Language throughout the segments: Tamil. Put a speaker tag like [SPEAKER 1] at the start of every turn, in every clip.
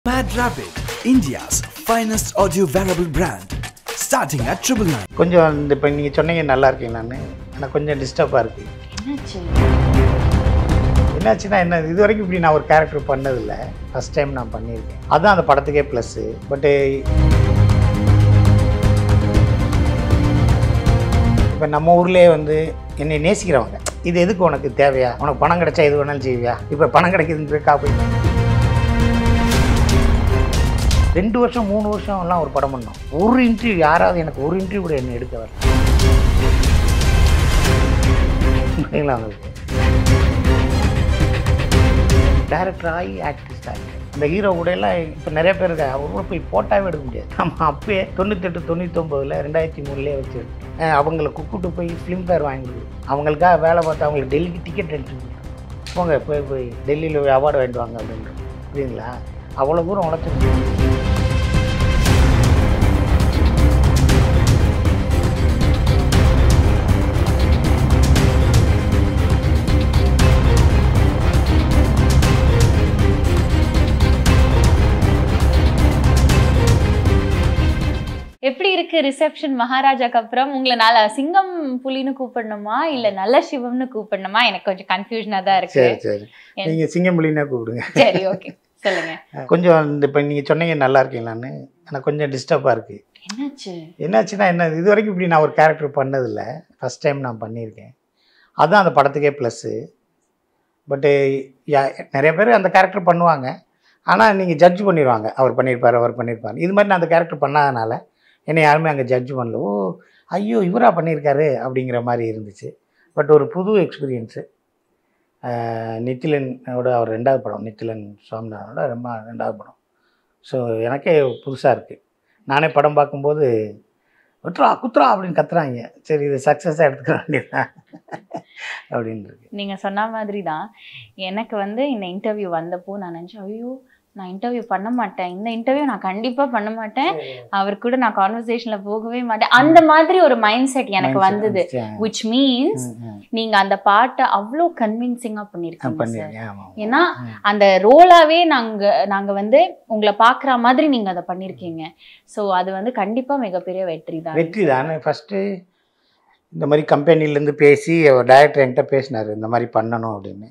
[SPEAKER 1] Mad Rabbit, India's finest audio wearable brand, starting at triple nine.
[SPEAKER 2] கொஞ்சம் இந்த இப்போ நீங்கள் சொன்னீங்க நல்லா இருக்கீங்களான்னு ஆனால் கொஞ்சம் டிஸ்டர்பாக இருக்குது
[SPEAKER 3] என்னாச்சு
[SPEAKER 2] என்னாச்சுன்னா என்ன இது வரைக்கும் இப்படி நான் ஒரு கேரக்டர் பண்ணதில்லை ஃபஸ்ட் டைம் நான் பண்ணியிருக்கேன் அதுதான் அந்த படத்துக்கே ப்ளஸ்ஸு பட்டு இப்போ நம்ம ஊர்லேயே வந்து என்னை நேசிக்கிறவங்க இது எதுக்கு உனக்கு தேவையா உனக்கு பணம் கிடைச்சா எது வேணாலும் செய்வியா இப்போ பணம் கிடைக்குதுன்னு காப்பி ரெண்டு வருஷம் மூணு வருஷம் எல்லாம் ஒரு படம் பண்ணோம் ஒரு இன்டர்வியூ யாராவது எனக்கு ஒரு இன்டர்வியூ கூட என்னை எடுக்க வரல புரியுங்களா உங்களுக்கு டேரக்டர் ஆகி ஆக்டிஸ்ட் ஆகி அந்த ஹீரோ கூட எல்லாம் இப்போ நிறைய பேர் இருக்காங்க அவர் கூட போய் போட்டாவே எடுக்க முடியாது நம்ம அப்பயே தொண்ணூத்தெட்டு தொண்ணூத்தொம்பதில் ரெண்டாயிரத்தி மூணுலேயே வச்சு அஹ் அவங்கள கூப்பிட்டு போய் ஃபிலிம் ஃபேர் வாங்கி கொடு அவங்களுக்காக வேலை பார்த்து அவங்களுக்கு டெல்லிக்கு டிக்கெட் எடுத்து கொடுத்தோம். போங்க போய் போய் டெல்லியில் அவார்டு வாங்கிட்டு வாங்க அப்படின்ற புரியுங்களா அவ்வளோ தூரம் உழைச்சிருக்கு
[SPEAKER 3] எப்படி இருக்கு ரிசப்ஷன் மகாராஜாக்கு அப்புறம் உங்களை நல்ல சிங்கம் புலின்னு கூப்பிடணுமா இல்ல நல்ல சிவம்னு கூப்பிடணுமா எனக்கு கொஞ்சம் கன்ஃபியூஷனா தான் இருக்கு
[SPEAKER 2] சரி சரி நீங்கள் சிங்கமொழினா கூப்பிடுங்க
[SPEAKER 3] சரி ஓகே சொல்லுங்க
[SPEAKER 2] கொஞ்சம் இந்த இப்போ நீங்கள் சொன்னீங்க நல்லா இருக்கீங்களான்னு ஆனால் கொஞ்சம் டிஸ்டர்பாக இருக்குது
[SPEAKER 3] என்னாச்சு
[SPEAKER 2] என்னாச்சுன்னா என்ன இது வரைக்கும் இப்படி நான் ஒரு கேரக்டர் பண்ணதில்லை ஃபஸ்ட் டைம் நான் பண்ணியிருக்கேன் அதுதான் அந்த படத்துக்கே ப்ளஸ்ஸு பட்டு நிறைய பேர் அந்த கேரக்டர் பண்ணுவாங்க ஆனால் நீங்கள் ஜட்ஜ் பண்ணிடுவாங்க அவர் பண்ணியிருப்பார் அவர் பண்ணியிருப்பார் இது மாதிரி நான் அந்த கேரக்டர் பண்ணாதனால என்னை யாருமே அங்கே ஜட்ஜ் பண்ணல ஓ ஐயோ இவரா பண்ணியிருக்காரு அப்படிங்கிற மாதிரி இருந்துச்சு பட் ஒரு புது எக்ஸ்பீரியன்ஸு நித்திலனோட அவர் ரெண்டாவது படம் நித்திலன் சுவாமிநாதனோட ரொம்ப ரெண்டாவது படம் ஸோ எனக்கே புதுசாக இருக்குது நானே படம் பார்க்கும்போது குத்ரா குத்ரா அப்படின்னு கத்துறாங்க சரி இது சக்ஸஸாக எடுத்துக்க வேண்டியதுதான் அப்படின்னு இருக்கு
[SPEAKER 3] நீங்க சொன்ன மாதிரி தான் எனக்கு வந்து இந்த இன்டர்வியூ வந்தப்போ நான் நினைச்சேன் ஐயோ நான் இன்டர்வியூ பண்ண மாட்டேன் இந்த இன்டர்வியூ நான் கண்டிப்பா பண்ண மாட்டேன் அவர் கூட நான் கான்வர்சேஷன்ல போகவே மாட்டேன் அந்த மாதிரி ஒரு மைண்ட் செட் எனக்கு வந்தது விச் மீன்ஸ் நீங்க அந்த பாட்டை அவ்வளோ கன்வின்சிங்கா பண்ணிருக்கீங்க சார்
[SPEAKER 2] பண்ணிருக்கேன் ஆமாம்
[SPEAKER 3] ஏன்னா
[SPEAKER 2] ம்.
[SPEAKER 3] அந்த ரோலாவே நாங்க நாங்க வந்து உங்களை பாக்குற மாதிரி நீங்க அதை பண்ணிருக்கீங்க சோ அது வந்து கண்டிப்பா மிகப்பெரிய வெற்றி தான்
[SPEAKER 2] வெற்றி தானே ஃபஸ்ட்டு இந்த மாதிரி கம்பெனிலேருந்து பேசி டைரக்டர் என்கிட்ட பேசினார் இந்த மாதிரி பண்ணணும் அப்படின்னு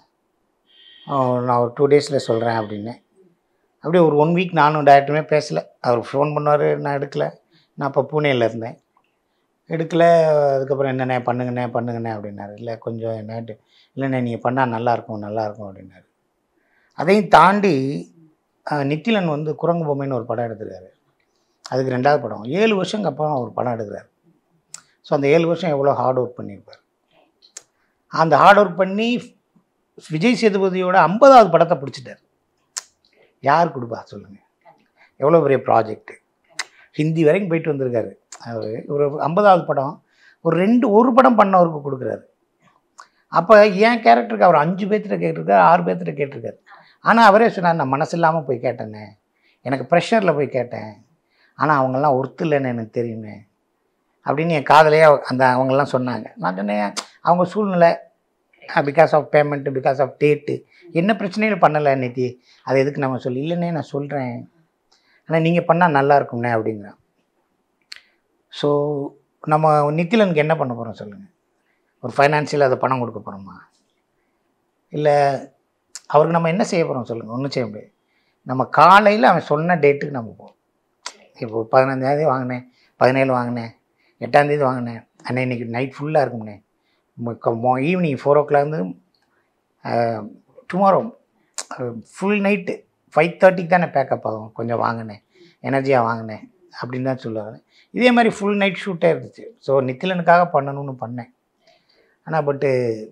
[SPEAKER 2] அவன் நான் ஒரு டூ டேஸில் சொல்கிறேன் அப்படின்னு அப்படியே ஒரு ஒன் வீக் நானும் டைரக்டருமே பேசலை அவர் ஃபோன் பண்ணார் நான் எடுக்கலை நான் அப்போ பூனேயில் இருந்தேன் எடுக்கலை அதுக்கப்புறம் என்னண்ணே பண்ணுங்கண்ணே பண்ணுங்கண்ணே அப்படின்னாரு இல்லை கொஞ்சம் என்னட்டு இல்லைண்ணே நீங்கள் பண்ணால் நல்லாயிருக்கும் நல்லாயிருக்கும் அப்படின்னாரு அதையும் தாண்டி அஹ், நித்திலன் வந்து குரங்கு பொம்மைன்னு ஒரு படம் எடுத்திருக்காரு அதுக்கு ரெண்டாவது படம் ஏழு வருஷங்க அப்புறம் ஒரு படம் எடுக்கிறார் ஸோ அந்த ஏழு வருஷம் எவ்வளோ ஹார்ட் ஒர்க் பண்ணியிருப்பார் அந்த ஹார்ட் ஒர்க் பண்ணி விஜய் சேதுபதியோட ஐம்பதாவது படத்தை பிடிச்சிட்டார் யார் கொடுப்பா சொல்லுங்கள் எவ்வளோ பெரிய ப்ராஜெக்ட்டு ஹிந்தி வரைக்கும் போயிட்டு வந்திருக்காரு அவர் ஒரு ஐம்பதாவது படம் ஒரு ரெண்டு ஒரு படம் பண்ணவருக்கு கொடுக்குறாரு அப்போ என் கேரக்டருக்கு அவர் அஞ்சு பேர்த்திட்ட கேட்டிருக்காரு ஆறு பேர்த்திட்ட கேட்டிருக்காரு ஆனால் அவரே சொன்னார் நான் மனசு இல்லாமல் போய் கேட்டேனே எனக்கு ப்ரெஷரில் போய் கேட்டேன் ஆனால் அவங்கெல்லாம் ஒர்த்து இல்லைன்னு எனக்கு தெரியுமே அப்படின்னு என் காதலையே அந்த அவங்கெல்லாம் சொன்னாங்க நான் சொன்னேன் அவங்க சூழ்நிலை because of payment because of date என்ன பிரச்சனையும் பண்ணலை நேத்தி அது எதுக்கு நம்ம சொல்லி இல்லைன்னே நான் சொல்கிறேன் ஆனால் நீங்கள் பண்ணால் நல்லா இருக்கும்ண்ணே அப்படிங்கிறான் ஸோ நம்ம நித்திலனுக்கு என்ன பண்ண போகிறோம் சொல்லுங்கள் ஒரு ஃபைனான்சியல் அதை பணம் கொடுக்க போகிறோமா இல்லை அவருக்கு நம்ம என்ன செய்ய போகிறோம் சொல்லுங்கள் ஒன்றும் செய்ய முடியாது நம்ம காலையில் அவன் சொன்ன டேட்டுக்கு நம்ம போவோம் இப்போ பதினஞ்சாந்தேதி வாங்கினேன் பதினேழு வாங்கினேன் எட்டாந்தேதி வாங்கினேன் அண்ணே இன்னைக்கு நைட் ஃபுல்லாக இருக்கும்ண்ணே ஈவினிங் ஃபோர் ஓ கிளாக்லேருந்து டுமாரோ ஃபுல் நைட்டு ஃபைவ் தேர்ட்டிக்கு தானே பேக்கப் ஆகும் கொஞ்சம் வாங்கினேன் எனர்ஜியாக வாங்கினேன் அப்படின்னு தான் சொல்லுவாங்க இதே மாதிரி ஃபுல் நைட் ஷூட்டே இருந்துச்சு ஸோ நித்திலனுக்காக பண்ணணும்னு பண்ணேன் ஆனால் பட்டு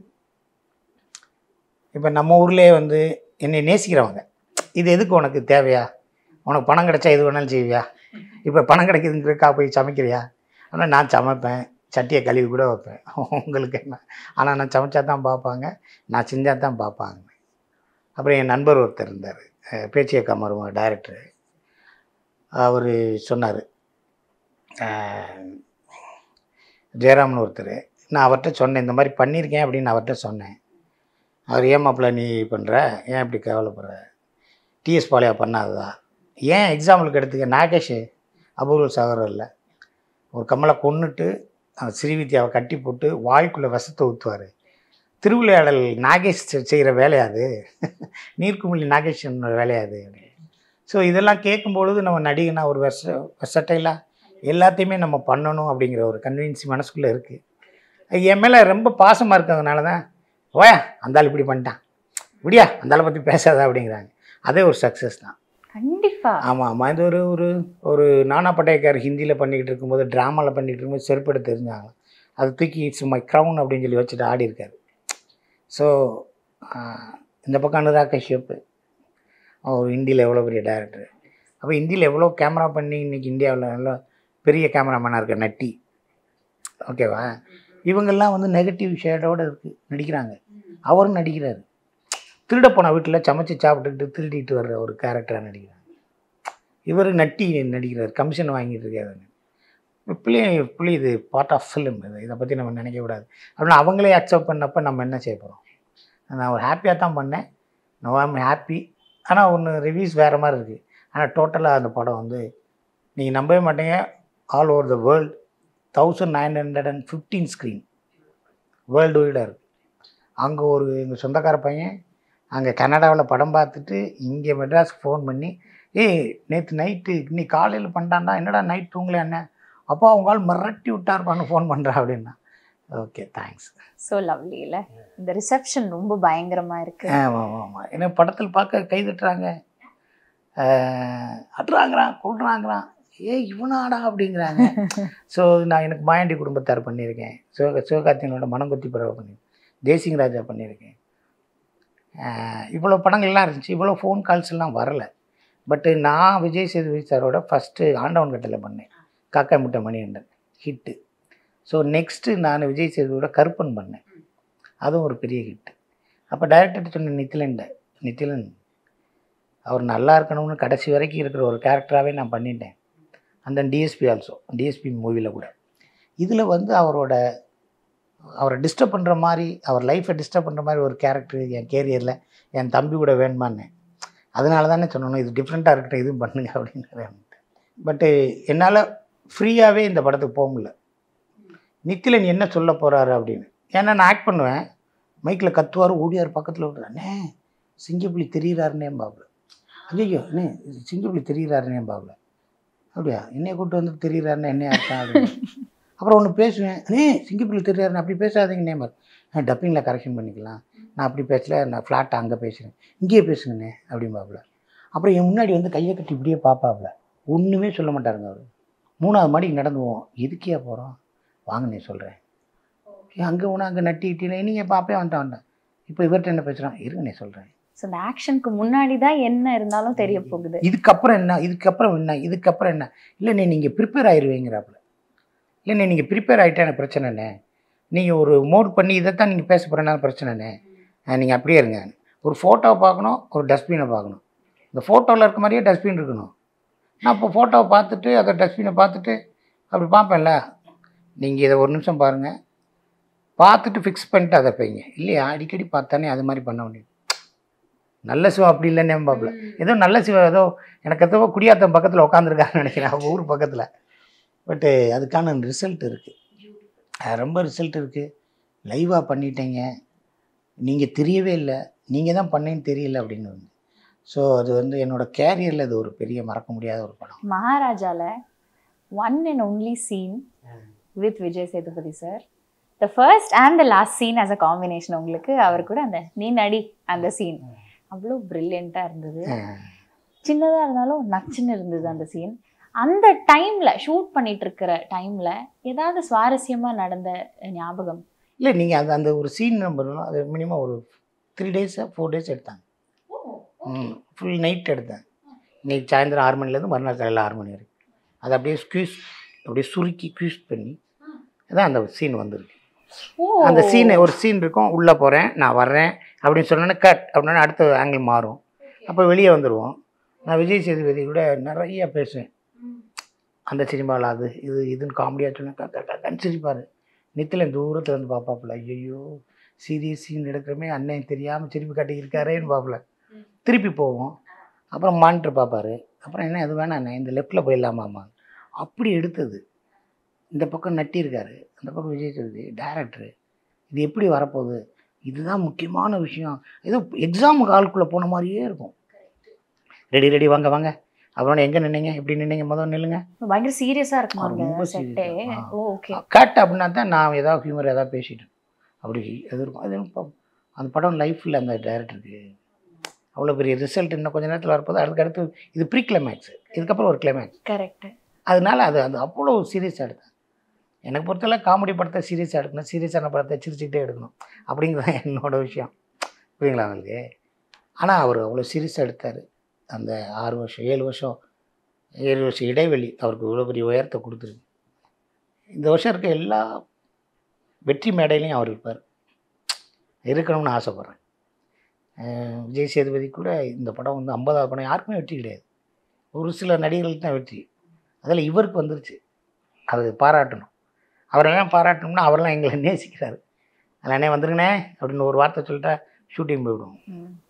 [SPEAKER 2] இப்போ நம்ம ஊர்லேயே வந்து என்னை நேசிக்கிறவங்க இது எதுக்கு உனக்கு தேவையா உனக்கு பணம் கிடைச்சா எது வேணாலும் செய்வியா இப்போ பணம் கிடைக்குதுங்கிறதுக்கா போய் சமைக்கிறியா ஆனால் நான் சமைப்பேன் சட்டியை கழுவி கூட வைப்பேன் உங்களுக்கு என்ன ஆனால் நான் சமைச்சா தான் பார்ப்பாங்க நான் செஞ்சால் தான் பார்ப்பாங்க அப்புறம் என் நண்பர் ஒருத்தர் இருந்தார் பேச்சியக்கா மருமக டைரக்டர் அவர் சொன்னார் ஜெயராம்னு ஒருத்தர் நான் அவர்கிட்ட சொன்னேன் இந்த மாதிரி பண்ணியிருக்கேன் அப்படின்னு அவர்கிட்ட சொன்னேன் அவர் ஏன் மாப்பிள்ள நீ பண்ணுற ஏன் இப்படி கவலைப்படுற டிஎஸ் பாலியா பண்ணாததா ஏன் எக்ஸாம்பிளுக்கு எடுத்துக்க நாகேஷ் அபூர்வ சகோதரில் ஒரு கம்மலை கொன்னுட்டு அந்த ஸ்ரீவித்யாவை கட்டி போட்டு வாய்க்குள்ளே விஷத்தை ஊற்றுவார் திருவிளையாடல் நாகேஷ் செய்கிற வேலையாது நீர்க்குமிழி நாகேஷன் வேலையாது ஸோ இதெல்லாம் கேட்கும்பொழுது நம்ம நடிகனா ஒரு வெர்ச வெர்சட்டைலாக எல்லாத்தையுமே நம்ம பண்ணணும் அப்படிங்கிற ஒரு கன்வீன்சி மனசுக்குள்ளே இருக்குது என் மேலே ரொம்ப பாசமாக இருக்கிறதுனால தான் ஓயா அந்த ஆள் இப்படி பண்ணிட்டான் இப்படியா அந்த ஆளை பற்றி பேசாத அப்படிங்கிறாங்க அதே ஒரு சக்ஸஸ் தான்
[SPEAKER 3] கண்டிப்பா
[SPEAKER 2] ஆமாம் ஆமாம் இது ஒரு ஒரு ஒரு நானா பட்டேக்கர் ஹிந்தியில் பண்ணிக்கிட்டு இருக்கும்போது ட்ராமாவில் பண்ணிக்கிட்டு இருக்கும்போது செருப்பெடு தெரிஞ்சாங்க அது தூக்கி இட்ஸ் மை க்ரௌன் அப்படின்னு சொல்லி வச்சுட்டு ஆடி இருக்காரு ஸோ இந்த பக்கம் அனுராக் கஷ்யப் அவர் ஹிந்தியில் எவ்வளோ பெரிய டேரக்டர் அப்போ ஹிந்தியில் எவ்வளோ கேமரா பண்ணி இன்னைக்கு இந்தியாவில் நல்ல பெரிய கேமராமேனாக இருக்க நட்டி ஓகேவா இவங்கெல்லாம் வந்து நெகட்டிவ் ஷேடோடு இருக்கு நடிக்கிறாங்க அவரும் நடிக்கிறாரு திருட போன வீட்டில் சமைச்சு சாப்பிட்டுக்கிட்டு திருடிட்டு வர்ற ஒரு கேரக்டராக நடிக்கிறாங்க இவர் நட்டி நடிக்கிறார் கமிஷன் வாங்கிட்டு இருக்காரு பிள்ளை பிள்ளை இது பார்ட் ஆஃப் ஃபிலிம் இது இதை பற்றி நம்ம நினைக்க கூடாது அப்படின்னா அவங்களே அக்செப்ட் பண்ணப்போ நம்ம என்ன செய்ய போகிறோம் நான் ஒரு ஹாப்பியாக தான் பண்ணேன் நோ ஆம் ஹாப்பி ஆனால் ஒன்று ரிவ்யூஸ் வேறு மாதிரி இருக்குது ஆனால் டோட்டலாக அந்த படம் வந்து நீங்கள் நம்பவே மாட்டீங்க all over the world thousand nine hundred and fifteen screen வேர்ல்டு வைடாக இருக்குது அங்கே ஒரு எங்கள் சொந்தக்கார பையன் அங்கே கனடாவில் படம் பார்த்துட்டு இங்கே மெட்ராஸ்க்கு ஃபோன் பண்ணி ஏய் நேற்று நைட்டு இன்னைக்கு காலையில் பண்ணிட்டான்டா என்னடா நைட் தூங்கல என்ன அப்பா அவங்க ஆள் மிரட்டி விட்டாருப்பான்னு ஃபோன் பண்ணுறா அப்படின்னா ஓகே தேங்க்ஸ்
[SPEAKER 3] சோ லவ்லி இல்ல இந்த ரிசப்ஷன் ரொம்ப பயங்கரமா இருக்கு
[SPEAKER 2] ஆமாம் ஆமாம் ஆமாம் ஏன்னா படத்தில் பார்க்க கை தட்டுறாங்க அட்றாங்கிறான் கொள்றாங்கிறான் ஏ இவனாடா அப்படிங்கிறாங்க ஸோ நான் எனக்கு மாயாண்டி குடும்பத்தார் பண்ணியிருக்கேன் சிவ சிவகார்த்தியனோட மனங்கொத்தி பறவை பண்ணியிருக்கேன் தேசிங் ராஜா பண்ணியிருக்கேன் ஆஹ் இவ்வளோ படங்கள்லாம் இருந்துச்சு இவ்வளோ ஃபோன் கால்ஸ் எல்லாம் வரல பட்டு நான் விஜய் சேதுபதி சாரோட ஃபஸ்ட்டு ஆண்டவன் கட்டளை பண்ணேன் காக்கா முட்டை மணிகண்டன் ஹிட்டு ஸோ நெக்ஸ்ட்டு நான் விஜய் சேதுவோட கருப்பன் பண்ணேன் அதுவும் ஒரு பெரிய ஹிட்டு அப்போ டைரக்டர் சொன்ன நித்திலன் நித்திலன் அவர் நல்லா இருக்கணும்னு கடைசி வரைக்கும் இருக்கிற ஒரு கேரக்டராகவே நான் பண்ணிட்டேன் அந்த டிஎஸ்பி ஆல்சோ டிஎஸ்பி மூவியில் கூட இதில் வந்து அவரோட அவரை டிஸ்டர்ப் பண்ணுற மாதிரி அவர் லைஃப்பை டிஸ்டர்ப் பண்ணுற மாதிரி ஒரு கேரக்டர் என் கேரியரில் என் தம்பி கூட வேணுமான்னு அதனால தானே சொன்னணும் இது டிஃப்ரெண்ட்டாக இருக்கட்டும் இதுவும் பண்ணுங்க அப்படின்னு பட்டு என்னால் ஃப்ரீயாகவே இந்த படத்துக்கு போக முடியல நித்திலன் என்ன சொல்ல போகிறாரு அப்படின்னு ஏன்னா நான் ஆக்ட் பண்ணுவேன் மைக்கில் கத்துவார் ஓடியார் பக்கத்தில் விட்றானே சிங்கப்புலி தெரியுறாருன்னே பாபுல ஐயோ அண்ணே சிங்கப்புலி தெரியுறாருன்னே பாபுல அப்படியா என்னைய கூப்பிட்டு வந்து தெரியுறாருன்னு என்ன அர்த்தம் அப்படின்னு அப்புறம் ஒன்று பேசுவேன் அண்ணே சிங்கப்புலி தெரியாருன்னு அப்படி பேசாதீங்க நேமர் டப்பிங்கில் கரெக்ஷன் பண்ணிக்கலாம் நான் அப்படி பேசல நான் ஃப்ளாட்டாக அங்கே பேசுகிறேன் இங்கேயே பேசுங்கண்ணே அப்படிம்பாப்புல அப்புறம் என் முன்னாடி வந்து கையை கட்டி இப்படியே பார்ப்பாப்புல ஒன்றுமே சொல்ல மாட்டாருங்க அவர் மூணாவது மாடிக்கு நடந்து போவோம் எதுக்கே போகிறோம் வாங்கண்ணே சொல்கிறேன் அங்கே உன அங்கே நட்டிக்கிட்டே நீங்கள் பாப்பே வந்துட்டேன் வந்துட்டேன் இப்போ இவர்கிட்ட என்ன பேசுகிறான் இருங்கண்ணே சொல்கிறேன்
[SPEAKER 3] ஸோ இந்த ஆக்ஷனுக்கு முன்னாடி தான் என்ன இருந்தாலும் தெரிய போகுது
[SPEAKER 2] இதுக்கப்புறம் என்ன இதுக்கப்புறம் என்ன இதுக்கப்புறம் என்ன இல்லைண்ணே நீங்கள் ப்ரிப்பேர் ஆயிடுவீங்கிறாப்புல இல்லைண்ணே நீங்கள் ப்ரிப்பேர் ஆகிட்டா எனக்கு பிரச்சனைண்ணே நீங்கள் ஒரு மோட் பண்ணி இதைத்தான் நீங்கள் பேச போகிறேன்னா பிரச்சனைண்ணே நீங்கள் அப்படியே இருங்க ஒரு ஃபோட்டோவை பார்க்கணும் ஒரு டஸ்ட்பினை பார்க்கணும் இந்த ஃபோட்டோவில் இருக்க மாதிரியே டஸ்ட்பின் இருக்கணும் நான் இப்போ ஃபோட்டோவை பார்த்துட்டு அதை டஸ்ட்பினை பார்த்துட்டு அப்படி பார்ப்பேன்ல நீங்கள் இதை ஒரு நிமிஷம் பாருங்கள் பார்த்துட்டு ஃபிக்ஸ் பண்ணிட்டு அதை பைங்க இல்லையா அடிக்கடி பார்த்தானே அது மாதிரி பண்ண முடியும் நல்ல சிவம் அப்படி இல்லைன்னே பாப்பில் ஏதோ நல்ல சிவம் ஏதோ எனக்கு எதோ குடியாத்தம் பக்கத்தில் உட்காந்துருக்காங்கன்னு நினைக்கிறேன் அவங்க ஊர் பக்கத்தில் பட்டு அதுக்கான ரிசல்ட் இருக்குது ரொம்ப ரிசல்ட் இருக்குது லைவாக பண்ணிட்டீங்க நீங்கள் தெரியவே இல்லை நீங்கள் தான் பண்ணேன்னு தெரியல அப்படின்னு வந்து ஸோ அது வந்து என்னோடய கேரியரில் அது ஒரு பெரிய மறக்க முடியாத ஒரு படம்
[SPEAKER 3] மகாராஜால one and only scene with Vijay Sethupathi sir the first and the last scene as a combination உங்களுக்கு அவர் கூட அந்த நீ நடி அந்த சீன் அவ்வளோ ப்ரில்லியண்ட்டாக இருந்தது சின்னதாக இருந்தாலும் நச்சுன்னு இருந்தது அந்த சீன் அந்த டைம்ல ஷூட் பண்ணிட்டு இருக்கிற டைம்ல ஏதாவது சுவாரஸ்யமா நடந்த ஞாபகம்
[SPEAKER 2] இல்லை நீங்கள் அது அந்த ஒரு சீன் நம்பர் அது மினிமம் ஒரு த்ரீ டேஸ் ஃபோர் டேஸ் எடுத்தாங்க ம் ஃபுல் நைட் எடுத்தேன் இன்னைக்கு சாயந்தரம் ஆறு மணிலேருந்து மறுநாள் காலையில் ஆறு மணி வரைக்கும் அதை அப்படியே ஸ்க்யூஸ் அப்படியே சுருக்கி க்யூஸ் பண்ணி அதான் அந்த சீன் வந்திருக்கு அந்த சீன் ஒரு சீன் இருக்கும் உள்ளே போகிறேன் நான் வர்றேன் அப்படின்னு சொன்னோன்னே கட் அப்படின்னா அடுத்த ஆங்கிள் மாறும் அப்போ வெளியே வந்துடுவோம் நான் விஜய் சேதுபதி கூட நிறைய பேசுவேன் அந்த சினிமாவில் அது இது இதுன்னு காமெடியாக சொன்னேன் கண் சிரிப்பார் நித்திலன் தூரத்தில் வந்து பார்ப்பாப்புல ஐயோ சீரியஸ் சீன் எடுக்கிறமே அண்ணன் தெரியாமல் திருப்பி காட்டியிருக்காரேன்னு பார்ப்பல திருப்பி போவோம் அப்புறம் மானிட்டர் பார்ப்பாரு அப்புறம் என்ன அது வேணாண்ணே இந்த லெஃப்ட்டில் போயிடலாமாம்மா அப்படி எடுத்தது இந்த பக்கம் நட்டி இருக்காரு அந்த பக்கம் விஜய் சேதுபதி டேரக்டரு இது எப்படி வரப்போகுது இதுதான் முக்கியமான விஷயம் ஏதோ எக்ஸாம் ஹால்குள்ளே போன மாதிரியே இருக்கும் ரெடி ரெடி வாங்க வாங்க அப்புறம் எங்கே நின்னீங்க எப்படி நின்னீங்க முதல்ல நில்லுங்க
[SPEAKER 3] பயங்கர சீரியஸா இருக்குமா
[SPEAKER 2] ஆ, ரொம்ப
[SPEAKER 3] அந்த செட்டே
[SPEAKER 2] serious ஆ.
[SPEAKER 3] ஓ ஓகே
[SPEAKER 2] கட் அப்படின்னா தான் நான் ஏதாவது ஹியூமர் ஏதாவது பேசிட்டேன் அப்படி அது இருக்கும் அது இப்போ அந்த படம் லைஃப்பில் அந்த டைரக்டருக்கு அவ்வளோ பெரிய ரிசல்ட் இன்னும் கொஞ்ச நேரத்தில் வரப்போது அதுக்கு அடுத்து இது ப்ரீ கிளைமேக்ஸ் இதுக்கப்புறம் ஒரு கிளைமேக்ஸ்
[SPEAKER 3] கரெக்ட்
[SPEAKER 2] அதனால அது அது அவ்வளோ சீரியஸாக எடுத்தேன் எனக்கு பொறுத்தவரை காமெடி படத்தை சீரியஸாக எடுக்கணும் சீரியஸான படத்தை சிரிச்சுக்கிட்டே எடுக்கணும் அப்படிங்கிறது தான் என்னோட விஷயம் புரியுங்களா உங்களுக்கு ஆனால் அவர் அவ்வளோ சீரியஸாக எடுத்தார் அந்த ஆறு வருஷம் ஏழு வருஷம் ஏழு வருஷம் இடைவெளி அவருக்கு இவ்வளோ பெரிய உயரத்தை கொடுத்துருக்கு இந்த வருஷம் இருக்க எல்லா வெற்றி மேடையிலையும் அவர் இருப்பார் இருக்கணும்னு ஆசைப்பட்றேன் அஹ் விஜய் சேதுபதி கூட இந்த படம் வந்து ஐம்பதாவது படம் யாருக்குமே வெற்றி கிடையாது ஒரு சில நடிகர்களுக்கு தான் வெற்றி அதில் இவருக்கு வந்துருச்சு அது பாராட்டணும் அவரெல்லாம் பாராட்டணும்னா அவரெல்லாம் எங்களை நேசிக்கிறாரு அதில் வந்துருங்கண்ணே அப்படின்னு ஒரு வார்த்தை சொல்லிட்டா ஷூட்டிங் போய்விடுவோம்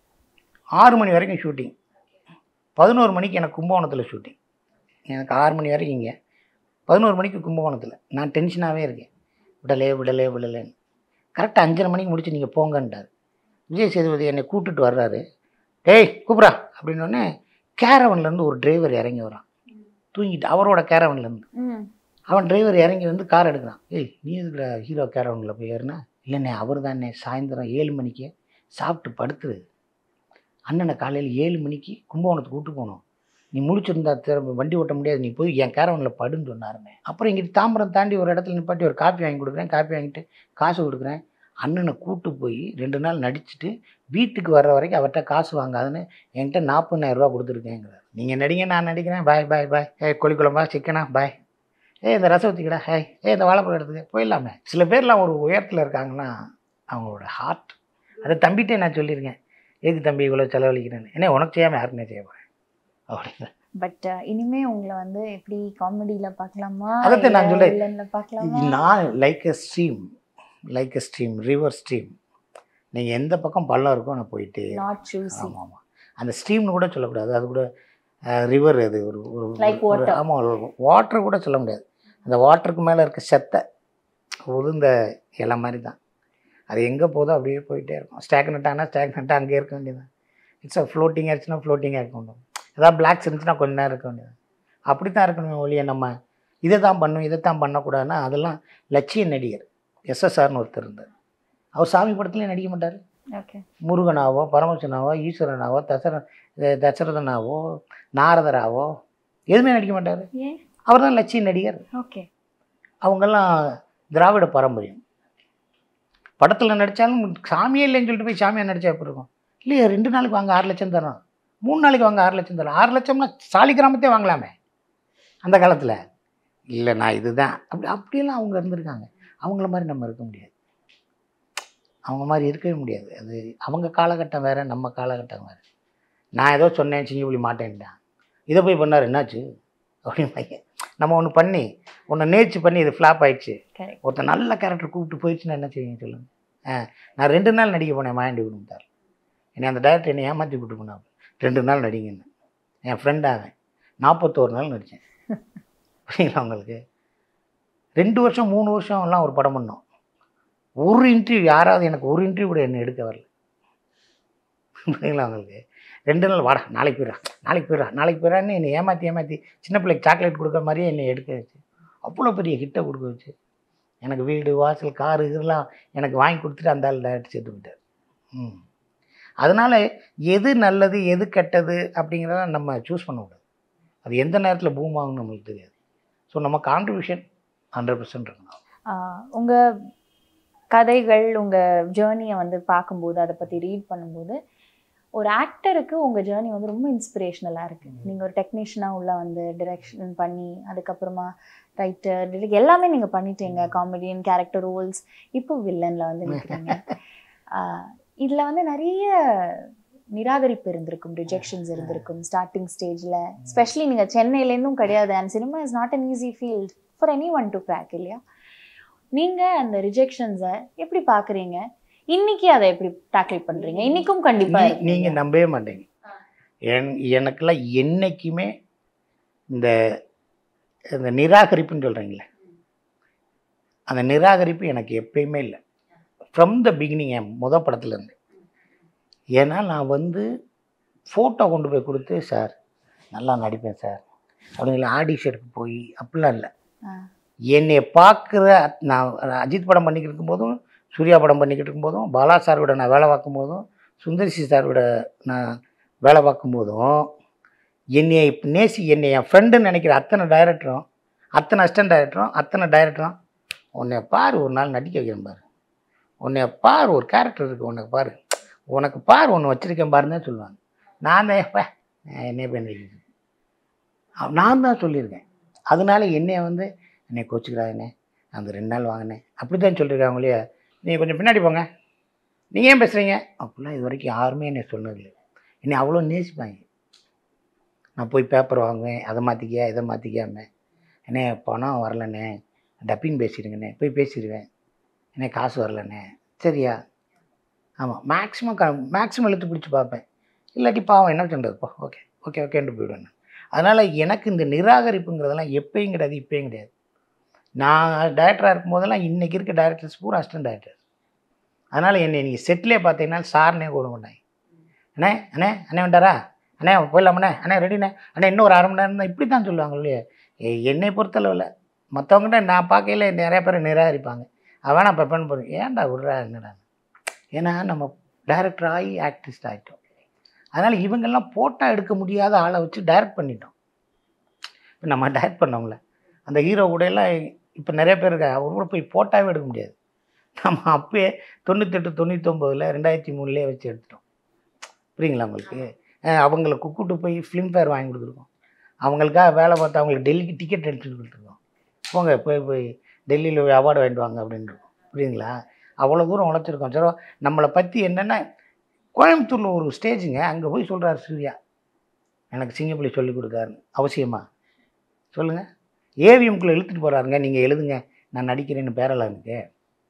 [SPEAKER 2] ஆறு மணி வரைக்கும் ஷூட்டிங் பதினோரு மணிக்கு எனக்கு கும்பகோணத்தில் ஷூட்டிங் எனக்கு ஆறு மணி வரைக்கும் இங்கே பதினோரு மணிக்கு கும்பகோணத்தில் நான் டென்ஷனாகவே இருக்கேன் விடலே விடலே விடலேன்னு கரெக்டாக அஞ்சரை மணிக்கு முடிச்சு நீங்கள் போங்கன்ட்டார் விஜய் சேதுபதி என்னை கூப்பிட்டுட்டு வர்றாரு டேய் கூப்பிட்றா அப்படின்னோடனே கேரவன்லேருந்து ஒரு டிரைவர் இறங்கி வரான் தூங்கிட்டு அவரோட கேரவன்லேருந்து
[SPEAKER 3] ம்
[SPEAKER 2] அவன் டிரைவர் இறங்கி வந்து கார் எடுக்கிறான் ஏய் நீ எதுக்குடா ஹீரோ கேரவனில் போய் ஏறினா இல்லைண்ணே அவர் தானே சாயந்தரம் ஏழு மணிக்கு சாப்பிட்டு படுத்துரு அண்ணனை காலையில் ஏழு மணிக்கு கும்பகோணத்துக்கு கூட்டு போகணும் நீ முடிச்சிருந்தா திரும்ப வண்டி ஓட்ட முடியாது நீ போய் என் கேரவனில் படுன்னு சொன்னாருண்ணே அப்புறம் இங்கிட்டு தாம்பரம் தாண்டி ஒரு இடத்துல நிப்பாட்டி ஒரு காப்பி வாங்கி கொடுக்குறேன் காப்பி வாங்கிட்டு காசு கொடுக்குறேன் அண்ணனை கூட்டு போய் ரெண்டு நாள் நடிச்சுட்டு வீட்டுக்கு வர்ற வரைக்கும் அவர்கிட்ட காசு வாங்காதுன்னு என்கிட்ட நாற்பதாயிரம் ரூபா கொடுத்துருக்கேங்கிறார் நீங்கள் நடிங்க நான் நடிக்கிறேன் பாய் பாய் பாய் ஏ கோழிக்குழம்பா சிக்கனா பாய் ஏ இந்த ரசம் ஊற்றிக்கடா ஹே ஏ இந்த வாழைப்பழம் எடுத்துக்க போயிடலாமே சில பேர்லாம் ஒரு உயரத்தில் இருக்காங்கன்னா அவங்களோட ஹார்ட் அதை தம்பிகிட்டே நான் சொல்லியிருக்கேன் எதுக்கு தம்பி இவ்வளோ செலவழிக்கிறேன்னு என்ன உனக்கு செய்யாமல் யாருக்குமே செய்ய போகிறேன் அப்படின்னு
[SPEAKER 3] பட் இனிமே உங்களை வந்து எப்படி காமெடியில பார்க்கலாமா
[SPEAKER 2] அதைத்தான் நான் சொல்றேன்.
[SPEAKER 3] வில்லன்ல பார்க்கலாமா
[SPEAKER 2] நான் like a stream like a stream river stream நீங்கள் எந்த பக்கம் பள்ளம் இருக்கோ நான் போயிட்டே
[SPEAKER 3] நாட் சூசி
[SPEAKER 2] ஆமாம் ஆமாம் அந்த ஸ்ட்ரீம்னு கூட சொல்லக்கூடாது அது கூட ரிவர் அது ஒரு ஒரு
[SPEAKER 3] Like water.
[SPEAKER 2] ஆமாம் ஒரு வாட்டர் கூட சொல்ல முடியாது அந்த வாட்டருக்கு மேலே இருக்க செத்தை உளுந்த இலை மாதிரி தான் அது எங்கே போதோ அப்படியே போயிட்டே இருக்கும் ஸ்டாக்னட் ஆனால் ஸ்டாக்னட்டாக அங்கேயே இருக்க வேண்டியது இட்ஸ் அ ஃப்ளோட்டிங் ஆச்சுன்னா ஃப்ளோட்டிங்காக இருக்க முடியும் ஏதாவது பிளாக்ஸ் இருந்துச்சுன்னா கொஞ்ச நேரம் இருக்க வேண்டியது அப்படி தான் இருக்கணும் ஒழிய நம்ம இதை தான் பண்ணும் இதை தான் பண்ணக்கூடாதுன்னா அதெல்லாம் லட்சிய நடிகர் எஸ்எஸ்ஆர்னு ஒருத்தர் இருந்தார் அவர் சாமி படத்துலேயும் நடிக்க மாட்டார்
[SPEAKER 3] ஓகே
[SPEAKER 2] முருகனாவோ பரமசிவனாவோ ஈஸ்வரனாவோ தசர த- தசரதனாவோ நாரதராவோ எதுவுமே நடிக்க மாட்டார்
[SPEAKER 3] ஏன்
[SPEAKER 2] அவர் தான் லட்சிய நடிகர்
[SPEAKER 3] ஓகே
[SPEAKER 2] அவங்கெல்லாம் திராவிட பாரம்பரியம் படத்தில் நடித்தாலும் சாமியே இல்லைன்னு சொல்லிட்டு போய் சாமியாக நடிச்சா எப்படி இருக்கும் இல்லையா ரெண்டு நாளைக்கு வாங்க ஆறு லட்சம் தரோம் மூணு நாளைக்கு வாங்க ஆறு லட்சம் தரோம் ஆறு லட்சம்னா சாலி கிராமத்தே வாங்கலாமே அந்த காலத்தில் இல்லை நான் இதுதான் அப்படி அப்படியெல்லாம் அவங்க இருந்திருக்காங்க அவங்கள மாதிரி நம்ம இருக்க முடியாது அவங்க மாதிரி இருக்கவே முடியாது அது அவங்க காலகட்டம் வேறு நம்ம காலகட்டம் வேறு நான் ஏதோ சொன்னேன் சிங்கி புலி மாட்டேன்ட்டான் இதை போய் பண்ணார் என்னாச்சு அப்படின்னு நம்ம ஒன்று பண்ணி ஒன்று நேர்ச்சி பண்ணி இது ஃப்ளாப் ஆயிடுச்சு
[SPEAKER 3] கரெக்ட்
[SPEAKER 2] ஒருத்தன் நல்ல கேரக்டர் கூப்பிட்டு போயிடுச்சுன்னா என்ன செய்வீங்க சொல்லுங்கள் ஆ நான் ரெண்டு நாள் நடிக்க போனேன் மாயாண்டி கொடுத்தார் என்னை அந்த டேரக்டர் என்னை ஏமாற்றி கூப்பிட்டு போனார் ரெண்டு நாள் நடிங்கன்னு என் ஃப்ரெண்டாக நாற்பத்தோரு நாள் நடித்தேன் புரியுங்களா உங்களுக்கு ரெண்டு வருஷம் மூணு வருஷம்லாம் ஒரு படம் பண்ணோம் ஒரு இன்டர்வியூ யாராவது எனக்கு ஒரு இன்டர்வியூ கூட என்னை எடுக்க வரல புரியுங்களா உங்களுக்கு ரெண்டு நாள் வாடா நாளைக்கு போயிடா நாளைக்கு போயிடா நாளைக்கு போயிடான்னு என்னை ஏமாற்றி ஏமாற்றி சின்ன பிள்ளைக்கு சாக்லேட் கொடுக்குற மாதிரியே என்னை எடுக்க வச்சு அவ்வளோ பெரிய ஹிட்டை கொடுக்க வச்சு எனக்கு வீடு வாசல் காரு இதெல்லாம் எனக்கு வாங்கி கொடுத்துட்டு அந்த ஆள் டேரக்டர் சேர்த்து விட்டார் ம் அதனால் எது நல்லது எது கெட்டது அப்படிங்கிறத நம்ம சூஸ் பண்ணக்கூடாது அது எந்த நேரத்தில் பூம் ஆகும்னு நம்மளுக்கு தெரியாது ஸோ நம்ம கான்ட்ரிபியூஷன் ஹண்ட்ரட் பர்சன்ட் இருக்கணும்
[SPEAKER 3] ஆஹ் உங்க கதைகள் உங்க ஜேர்னியை வந்து பார்க்கும்போது அதை பத்தி ரீட் பண்ணும்போது ஒரு ஆக்டருக்கு உங்க ஜேர்னி வந்து ரொம்ப இன்ஸ்பிரேஷனலா இருக்கு நீங்க ஒரு டெக்னீஷியனா உள்ள வந்து டிரெக்ஷன் பண்ணி அதுக்கப்புறமா ரைட்டர் எல்லாமே நீங்க பண்ணிட்டீங்க காமெடியன் கேரக்டர் ரோல்ஸ் இப்போ வில்லன்ல வந்து நிற்கிறீங்க ஆஹ் இதுல வந்து நிறைய நிராகரிப்பு இருந்திருக்கும் ரிஜெக்ஷன்ஸ் இருந்திருக்கும் ஸ்டார்டிங் ஸ்டேஜ்ல ஸ்பெஷலி நீங்க சென்னையிலேருந்தும் கிடையாது and cinema is not an easy field for any one to crack இல்லையா நீங்க அந்த ரிஜெக்ஷன்ஸை எப்படி பாக்குறீங்க இன்னைக்கு அதை எப்படி டேக்கிள் பண்றீங்க இன்னைக்கும் கண்டிப்பா
[SPEAKER 2] நீ-
[SPEAKER 3] இருக்கீங்க.
[SPEAKER 2] நீங்க நம்பவே மாட்டீங்க என் எனக்கெல்லாம் என்றைக்குமே இந்த இந்த நிராகரிப்புன்னு சொல்கிறீங்களே அந்த நிராகரிப்பு எனக்கு எப்பயுமே இல்லை ஃப்ரம் த பிகினிங் என் முத படத்துலேருந்து ஏன்னா நான் வந்து ஃபோட்டோ கொண்டு போய் கொடுத்து சார் நல்லா நடிப்பேன் சார் அப்படிங்கிற ஆடிஷனுக்கு போய் அப்படிலாம் இல்லை
[SPEAKER 3] ஆ.
[SPEAKER 2] என்னை பார்க்குற நான் அஜித் படம் பண்ணிக்கிட்டு இருக்கும்போதும் சூர்யா படம் பண்ணிக்கிட்டு இருக்கும்போதும் பாலா சாரோட நான் வேலை பார்க்கும் போதும் சுந்தர்சி சாரோட நான் வேலை பார்க்கும்போதும் என்னை இப்ப நேசி என்னை என் ஃப்ரெண்டுன்னு நினைக்கிற அத்தனை டைரக்டரும் அத்தனை அசிஸ்டன்ட் டைரக்டரும் அத்தனை டைரக்டரும் உன்னை பாரு ஒரு நாள் நடிக்க வைக்கிறேன் பாரு உன்னை பாரு ஒரு கேரக்டர் இருக்குது உனக்கு பாரு உனக்கு பாரு ஒன்று வச்சுருக்கேன் பாருன்னு தான் சொல்லுவாங்க நான் தான் "பே, நான் என்ன பண்ணிருக்கேன் நான் தான் சொல்லியிருக்கேன் அதனால என்னைய வந்து என்னை கோச்சுக்கிறாங்கண்ணே அந்த ரெண்டு நாள் வாங்கினேன் அப்படி தான் சொல்லியிருக்காங்க இல்லையா நீங்கள் கொஞ்சம் பின்னாடி போங்க நீங்கள் ஏன் பேசுகிறீங்க அப்படிலாம் இது வரைக்கும் யாருமே என்னை சொன்னதில்லை என்னை அவ்வளோ நேசிப்பாங்க நான் போய் பேப்பர் வாங்குவேன் அதை மாற்றிக்கியா இதை மாற்றிக்காம அண்ணே பணம் வரலண்ணே டப்பிங் பேசிடுங்கண்ணே போய் பேசிடுவேன் அண்ணே காசு வரலண்ணே சரியா ஆமாம் மேக்ஸிமம் க மேக்ஸிமம் இழுத்து பிடிச்சி பார்ப்பேன் இல்லாட்டி பாவம் என்ன பண்ணுறதுப்பா ஓகே ஓகே ஓகேன்ட்டு போயிடுவேன் நான். அதனால் எனக்கு இந்த நிராகரிப்புங்கிறதெல்லாம் எப்பயும் கிடையாது இப்பயும் கிடையாது நான் டைரக்டராக இருக்கும் போதெல்லாம் இன்றைக்கி இருக்க டைரக்டர்ஸ் பூரா அசிஸ்டன்ட் டைரக்டர் அதனால் என்னை நீங்கள் செட்டிலே பார்த்தீங்கன்னா சார்னே கூட மாட்டாங்க அண்ணே அண்ணே அண்ணே வந்துட்டாரா அண்ணே போயிடலாமண்ணே அண்ணே ரெடிண்ணே அண்ணே இன்னும் ஒரு அரை மணி நேரம் தான் இப்படி தான் சொல்லுவாங்க இல்லையா ஏ- என்னை பொறுத்தளவில் மற்றவங்ககிட்ட நான் பார்க்கையில நிறைய பேர் நிராகரிப்பாங்க அவன் நான் ப்ரிப்பேர் பண்ணுறேன் ஏன்டா விட்றா என்னடா ஏன்னா நம்ம டைரக்டர் ஆகி ஆக்டிஸ்ட் ஆகிட்டோம் அதனால் இவங்கெல்லாம் போட்டால் எடுக்க முடியாத ஆளை வச்சு டைரக்ட் பண்ணிட்டோம் இப்போ நம்ம டைரக்ட் பண்ணோம்ல அந்த ஹீரோ கூட எல்லாம் இப்போ நிறைய பேர் இருக்கா அவர் கூட போய் போட்டாவே எடுக்க முடியாது நம்ம அப்பயே தொண்ணூத்தெட்டு தொண்ணூத்தொம்போதில் ரெண்டாயிரத்தி மூணுலேயே வச்சு எடுத்துட்டோம் புரியுங்களா உங்களுக்கு அஹ் அவங்கள கூப்பிட்டு போய் ஃபிலிம்ஃபேர் வாங்கி கொடுத்துருக்கோம் அவங்களுக்காக வேலை பார்த்து அவங்களுக்கு டெல்லிக்கு டிக்கெட் எடுத்துட்டு கொடுத்துருக்கோம் போங்க போய் போய் டெல்லியில் போய் அவார்டு வாங்கிட்டு வாங்க அப்படின்னு இருக்கோம் புரியுங்களா அவ்வளோ தூரம் உழைச்சிருக்கோம் சரி நம்மளை பற்றி என்னென்னா கோயம்புத்தூரில் ஒரு ஸ்டேஜுங்க அங்கே போய் சொல்கிறார் சூர்யா எனக்கு சிங்கப்புலி சொல்லி கொடுக்காருன்னு அவசியமா சொல்லுங்கள் ஏவிஎம்குள்ளே இழுத்துட்டு போகிறாருங்க நீங்கள் எழுதுங்க நான் நடிக்கிறேன்னு பேரலாம் எனக்கு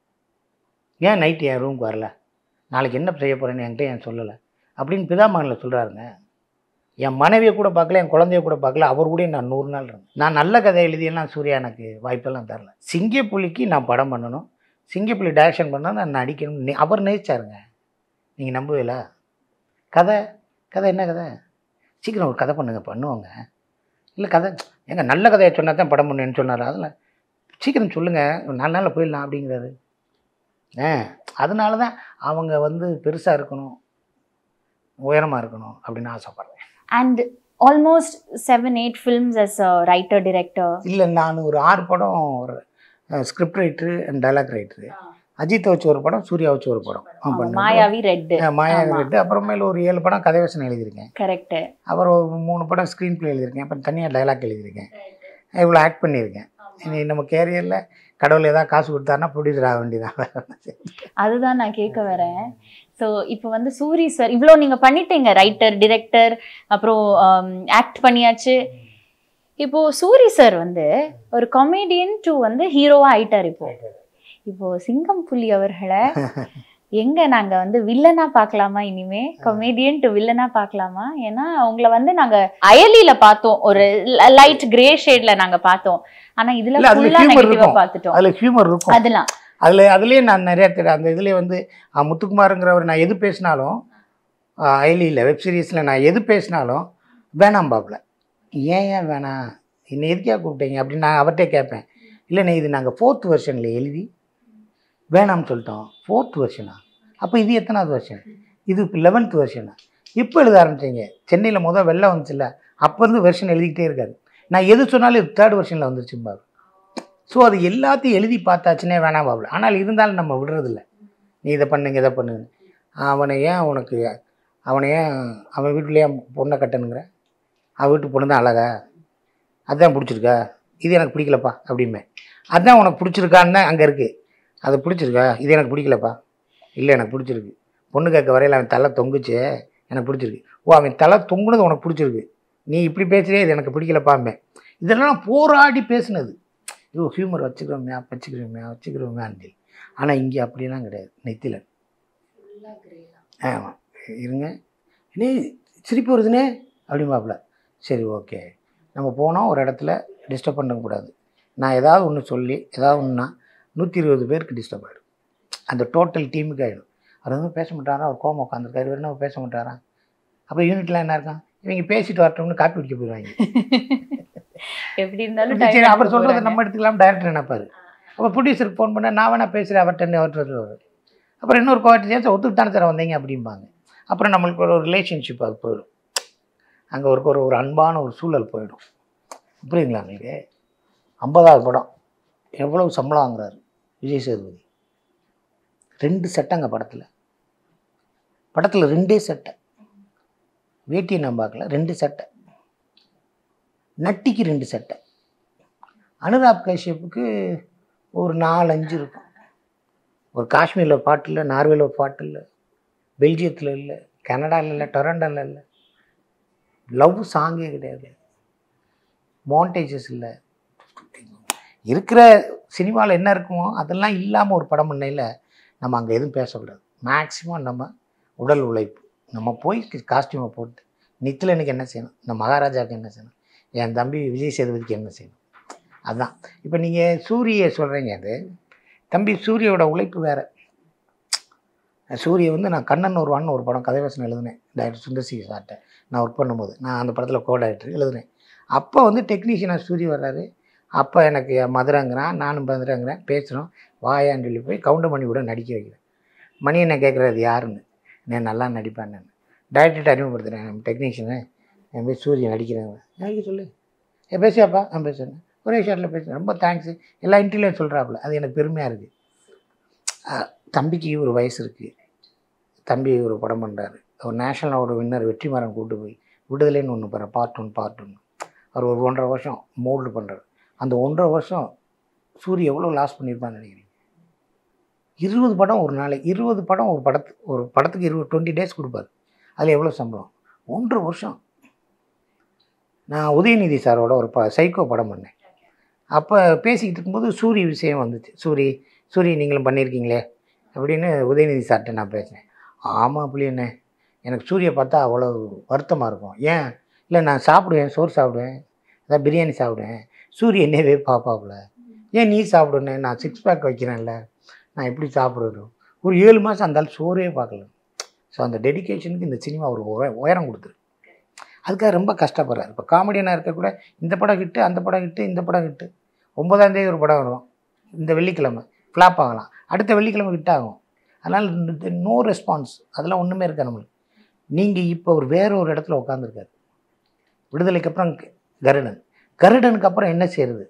[SPEAKER 2] ஏன் நைட்டு என் ரூமுக்கு வரல நாளைக்கு என்ன செய்ய போகிறேன்னு என்கிட்ட ஏன் சொல்லலை அப்படின்னு பிதாமகனில் சொல்கிறாருங்க என் மனைவியை கூட பார்க்கல என் குழந்தைய கூட பார்க்கல அவர் கூட நான் நூறு நாள் இருந்தேன் நான் நல்ல கதை எழுதியெல்லாம் சூர்யா எனக்கு வாய்ப்பெல்லாம் தரல சிங்கப்புலிக்கு நான் படம் பண்ணணும் சிங்கப்புலி டைரக்ஷன் பண்ணால் நான் நடிக்கணும் நே- அவர் நேசிச்சாருங்க நீங்கள் நம்புவீல கதை கதை என்ன கதை சீக்கிரம் ஒரு கதை பண்ணுங்க பண்ணுவாங்க இல்லை கதை எங்க நல்ல கதையை சொன்னா தான் படம் பண்ணுவேன்னு சொன்னார் அதில் சீக்கிரம் சொல்லுங்கள் நாலு நாளில் போயிடலாம் அப்படிங்கிறாரு ஆ அதனால தான் அவங்க வந்து பெருசாக இருக்கணும் உயரமாக இருக்கணும் அப்படின்னு ஆசைப்பட்றேன்
[SPEAKER 3] and almost seven eight films as writer director
[SPEAKER 2] இல்லை நான் ஒரு ஆறு படம் ஒரு script writer and dialogue writer அஜித்தை வச்சு ஒரு படம் சூர்யா வச்சு ஒரு படம் ஆ, பண்ணேன்.
[SPEAKER 3] மாயாவி ரெட்
[SPEAKER 2] ஆ, மாயா
[SPEAKER 3] ஆமா.
[SPEAKER 2] ரைட்டு அப்புறமேல ஒரு ஏழு படம் கதை வசனம் எழுதியிருக்கேன்
[SPEAKER 3] கரெக்ட்
[SPEAKER 2] அப்புறம் ஒரு மூணு படம் ஸ்க்ரீன் ப்ளே எழுதியிருக்கேன் அப்புறம் தனியாக டைலாக் எழுதியிருக்கேன் இவ்வளோ ஆக்ட் பண்ணியிருக்கேன் இனி நம்ம கேரியரில் கடவுள் ஏதாவது காசு கொடுத்தாருன்னா ப்ரொடியூசர் ஆக வேண்டியதான்
[SPEAKER 3] அதுதான் நான் கேட்க வரேன் ஸோ இப்போ வந்து சூரி சார் இவ்வளோ நீங்க பண்ணிட்டீங்க ரைட்டர் டிரெக்டர் அப்புறம் ஆக்ட் பண்ணியாச்சு இப்போ சூரி சார் வந்து ஒரு காமெடியன் டு வந்து ஹீரோவா ஆயிட்டார் இப்போ இப்போ சிங்கம் புலி அவர்களை எங்க நாங்க வந்து வில்லனா பார்க்கலாமா இனிமே கமெடியன் டு வில்லனா பார்க்கலாமா ஏன்னா அவங்கள வந்து நாங்க அயலில பார்த்தோம் ஒரு லைட் கிரே ஷேட்ல நாங்க பார்த்தோம் ஆனா இதுல
[SPEAKER 2] இல்ல, அதுல
[SPEAKER 3] ஃபுல்லா
[SPEAKER 2] humor
[SPEAKER 3] நெகட்டிவா
[SPEAKER 2] இருக்கும்.
[SPEAKER 3] பார்த்துட்டோம்
[SPEAKER 2] அதில் ஹியூமர் இருக்கும்
[SPEAKER 3] அதெல்லாம்
[SPEAKER 2] அதில் அதுலேயே நான் நிறைய தெரியும் அந்த இதுலேயே வந்து அஹ், முத்துக்குமாருங்கிறவர் நான் எது பேசினாலும் ஐலியில் வெப் சீரிஸில் நான் எது பேசினாலும் வேணாம் பாப்பில் ஏன் ஏன் வேணாம் என்னை எதுக்கே கூப்பிட்டீங்க அப்படின்னு நான் அவர்கிட்டே கேட்பேன் இல்லைண்ணே இது நாங்கள் ஃபோர்த் வெர்ஷனில் எழுதி வேணாம்னு சொல்லிட்டோம் ஃபோர்த் வெர்ஷனா அப்போ இது எத்தனாவது வெர்ஷன் இது லெவன்த் வெர்ஷனா இப்போ எழுத ஆரம்பிச்சீங்க சென்னையில் முதல் வெள்ளம் வந்துச்சுல்ல அப்போ இருந்து வெர்ஷன் எழுதிக்கிட்டே இருக்காரு நான் எது சொன்னாலும் இது தேர்ட் வெர்ஷனில் வந்துருச்சும்பாரு ஸோ அது எல்லாத்தையும் எழுதி பார்த்தாச்சுனே வேணாம் பாபுல ஆனால் இருந்தாலும் நம்ம விடுறதில்ல நீ இதை பண்ணுங்க இதை பண்ணுங்க அவனை ஏன் உனக்கு அவனை ஏன் அவன் வீட்டுலேயே பொண்ணை கட்டணுங்கிற அவன் வீட்டு பொண்ணு தான் அழகா அதுதான் பிடிச்சிருக்கா இது எனக்கு பிடிக்கலப்பா அப்படிமே அதுதான் உனக்கு பிடிச்சிருக்கான்னு அங்கே இருக்குது அது பிடிச்சிருக்கா இது எனக்கு பிடிக்கலப்பா இல்லை எனக்கு பிடிச்சிருக்கு பொண்ணு கேட்க வரையில் அவன் தலை தொங்குச்சு எனக்கு பிடிச்சிருக்கு ஓ அவன் தலை தொங்குனது உனக்கு பிடிச்சிருக்கு நீ இப்படி பேசுகிறே இது எனக்கு பிடிக்கலப்பாமே இதெல்லாம் போராடி பேசுனது ஐயோ ஹியூமர் வச்சுக்கிறோமே வச்சுக்கிறோமே வச்சுக்கிறோமே ஆனால் இங்கே அப்படிலாம் கிடையாது நெத்தியில் ஆமாம் இருங்க நீ சிரிப்பு வருதுனே அப்படிம்பாப்புல சரி ஓகே நம்ம போனோம் ஒரு இடத்துல டிஸ்டர்ப் பண்ணக்கூடாது நான் ஏதாவது ஒன்று சொல்லி ஏதாவது ஒன்றுனா நூற்றி இருபது பேருக்கு டிஸ்டர்ப் ஆகிடும் அந்த டோட்டல் டீமுக்கு ஆகிடும் அவர் வந்து பேச மாட்டாரா அவர் கோவம் உட்காந்துருக்காரு வேணும் அவர் பேச மாட்டாரா அப்போ யூனிட்லாம் என்ன இருக்கான் இவங்க பேசிட்டு வரட்டும்னு காப்பி குடிக்க போயிடுவாங்க
[SPEAKER 3] எப்படி இருந்தாலும்
[SPEAKER 2] சரி
[SPEAKER 3] time
[SPEAKER 2] அவர்
[SPEAKER 3] எடுக்க
[SPEAKER 2] சொல்கிறத
[SPEAKER 3] போறாங்க.
[SPEAKER 2] நம்ம எடுத்துக்கலாம் டைரக்டர் நினைப்பாரு அப்போ ப்ரொடியூசருக்கு ஃபோன் பண்ண நான் வேணா பேசுகிறேன் அவர்கிட்ட அவர்கிட்ட சொல்லுவார் அப்புறம் இன்னொரு கோவாட்டி சேர்த்து ஒத்துக்கு தானே சார் வந்தீங்க அப்படிம்பாங்க அப்புறம் நம்மளுக்கு ஒரு ரிலேஷன்ஷிப் அது போயிடும் அங்கே ஒரு ஒரு ஒரு அன்பான ஒரு சூழல் போயிடும் புரியுங்களா உங்களுக்கு ஐம்பதாவது படம் எவ்வளவு சம்பளம் வாங்குறாரு விஜய் சேதுபதி ரெண்டு சட்டைங்க படத்தில் படத்தில் ரெண்டே சட்டை வேட்டியை நான் பார்க்கல ரெண்டு சட்டை நட்டிக்கு ரெண்டு சட்டை அனுராக் கஷ்யப்புக்கு ஒரு நாலு அஞ்சு இருக்கும் ஒரு காஷ்மீரில் பாட்டு இல்லை நார்வேல ஒரு பாட்டு இல்லை பெல்ஜியத்தில் இல்லை கனடாவில் இல்லை டொரண்டோவில் இல்லை லவ் சாங்கே கிடையாது மாண்டேஜஸ் இல்லை இருக்கிற சினிமாவில் என்ன இருக்குமோ அதெல்லாம் இல்லாமல் ஒரு படம் பண்ணையில் நம்ம அங்கே எதுவும் பேசக்கூடாது மேக்ஸிமம் நம்ம உடல் உழைப்பு நம்ம போய் காஸ்டியூமை போட்டு நித்திலனுக்கு என்ன செய்யணும் இந்த மகாராஜாவுக்கு என்ன செய்யணும் என் தம்பி விஜய் சேதுபதிக்கு என்ன செய்யணும் அதுதான் இப்போ நீங்கள் சூரிய சொல்கிறீங்க அது தம்பி சூரியோட உழைப்பு வேறு சூரிய வந்து நான் கண்ணன் ஒருவான்னு ஒரு படம் கதைவசனம் எழுதினேன் டைரக்டர் சுந்தர்சி சார்ட்ட நான் ஒர்க் பண்ணும்போது நான் அந்த படத்தில் கோ டைரக்டர் எழுதுனேன் அப்போ வந்து டெக்னீஷியனாக சூரிய வர்றாரு அப்போ எனக்கு மதுரைங்கிறான் நானும் மதுரைங்கிறேன் பேசுகிறோம் வாயான்னு சொல்லி போய் கவுண்டர் மணி கூட நடிக்க வைக்கிறேன் மணி என்ன கேட்குறது யாருன்னு நான் நல்லா நடிப்பேன் நான் டைரக்டர்கிட்ட அறிமுகப்படுத்துகிறேன் நம்ம டெக்னீஷியனு என் பேர் சூரிய நடிக்கிறேன் நடிக்க சொல்லு ஏ பேசியாப்பா நான் பேசுகிறேன் ஒரே ஷாட்டில் பேசுகிறேன் ரொம்ப தேங்க்ஸு எல்லா இன்டர்வியூலையும் சொல்கிறாப்புல அது எனக்கு பெருமையாக இருக்குது தம்பிக்கு ஒரு வயசு இருக்குது தம்பி ஒரு படம் பண்ணுறாரு ஒரு நேஷனல் அவார்டு வின்னர் வெற்றிமாறன் கூட்டு போய் விடுதலைன்னு ஒன்று பண்ணுற பார்ட் ஒன் பார்ட் ஒன் அவர் ஒரு ஒன்றரை வருஷம் மோல்டு பண்ணுறாரு அந்த ஒன்றரை வருஷம் சூரிய எவ்வளோ லாஸ் பண்ணியிருப்பான்னு நினைக்கிறீங்க இருபது படம் ஒரு நாளைக்கு இருபது படம் ஒரு படத்து ஒரு படத்துக்கு இருபது டுவெண்ட்டி டேஸ் கொடுப்பாரு அதில் எவ்வளோ சம்பளம் ஒன்றரை வருஷம் நான் உதயநிதி சாரோட ஒரு ப சைக்கோ படம் பண்ணேன் அப்போ பேசிக்கிட்டு இருக்கும்போது சூரிய விஷயம் வந்துச்சு சூரி சூரிய நீங்களும் பண்ணியிருக்கீங்களே அப்படின்னு உதயநிதி சார்கிட்ட நான் பேசினேன் ஆமாம் அப்படின்னு எனக்கு சூரிய பார்த்தா அவ்வளோ வருத்தமாக இருக்கும் ஏன் இல்லை நான் சாப்பிடுவேன் சோறு சாப்பிடுவேன் அதான் பிரியாணி சாப்பிடுவேன் சூரிய என்னவே பார்ப்பாப்புல ஏன் நீ சாப்பிடுனே நான் சிக்ஸ் பேக் வைக்கிறேன்ல நான் எப்படி சாப்பிடுறது ஒரு ஏழு மாதம் அந்த ஆள் சோறே பார்க்கல ஸோ அந்த டெடிகேஷனுக்கு இந்த சினிமா ஒரு உய- உயரம் கொடுத்துரு அதுக்காக ரொம்ப கஷ்டப்படுறாரு இப்போ காமெடியனாக இருக்க கூட இந்த படம் ஹிட்டு அந்த படம் ஹிட்டு இந்த படம் ஹிட்டு ஒன்பதாம் தேதி ஒரு படம் வரும் இந்த வெள்ளிக்கிழமை ஃப்ளாப் ஆகலாம் அடுத்த வெள்ளிக்கிழமை ஹிட் ஆகும் அதனால் நோ ரெஸ்பான்ஸ் அதெல்லாம் ஒன்றுமே இருக்கா நம்மளுக்கு நீங்கள் இப்போ ஒரு வேற ஒரு இடத்துல உட்காந்துருக்காரு விடுதலைக்கு அப்புறம் க- கருடன் கருடனுக்கு அப்புறம் என்ன செய்யறது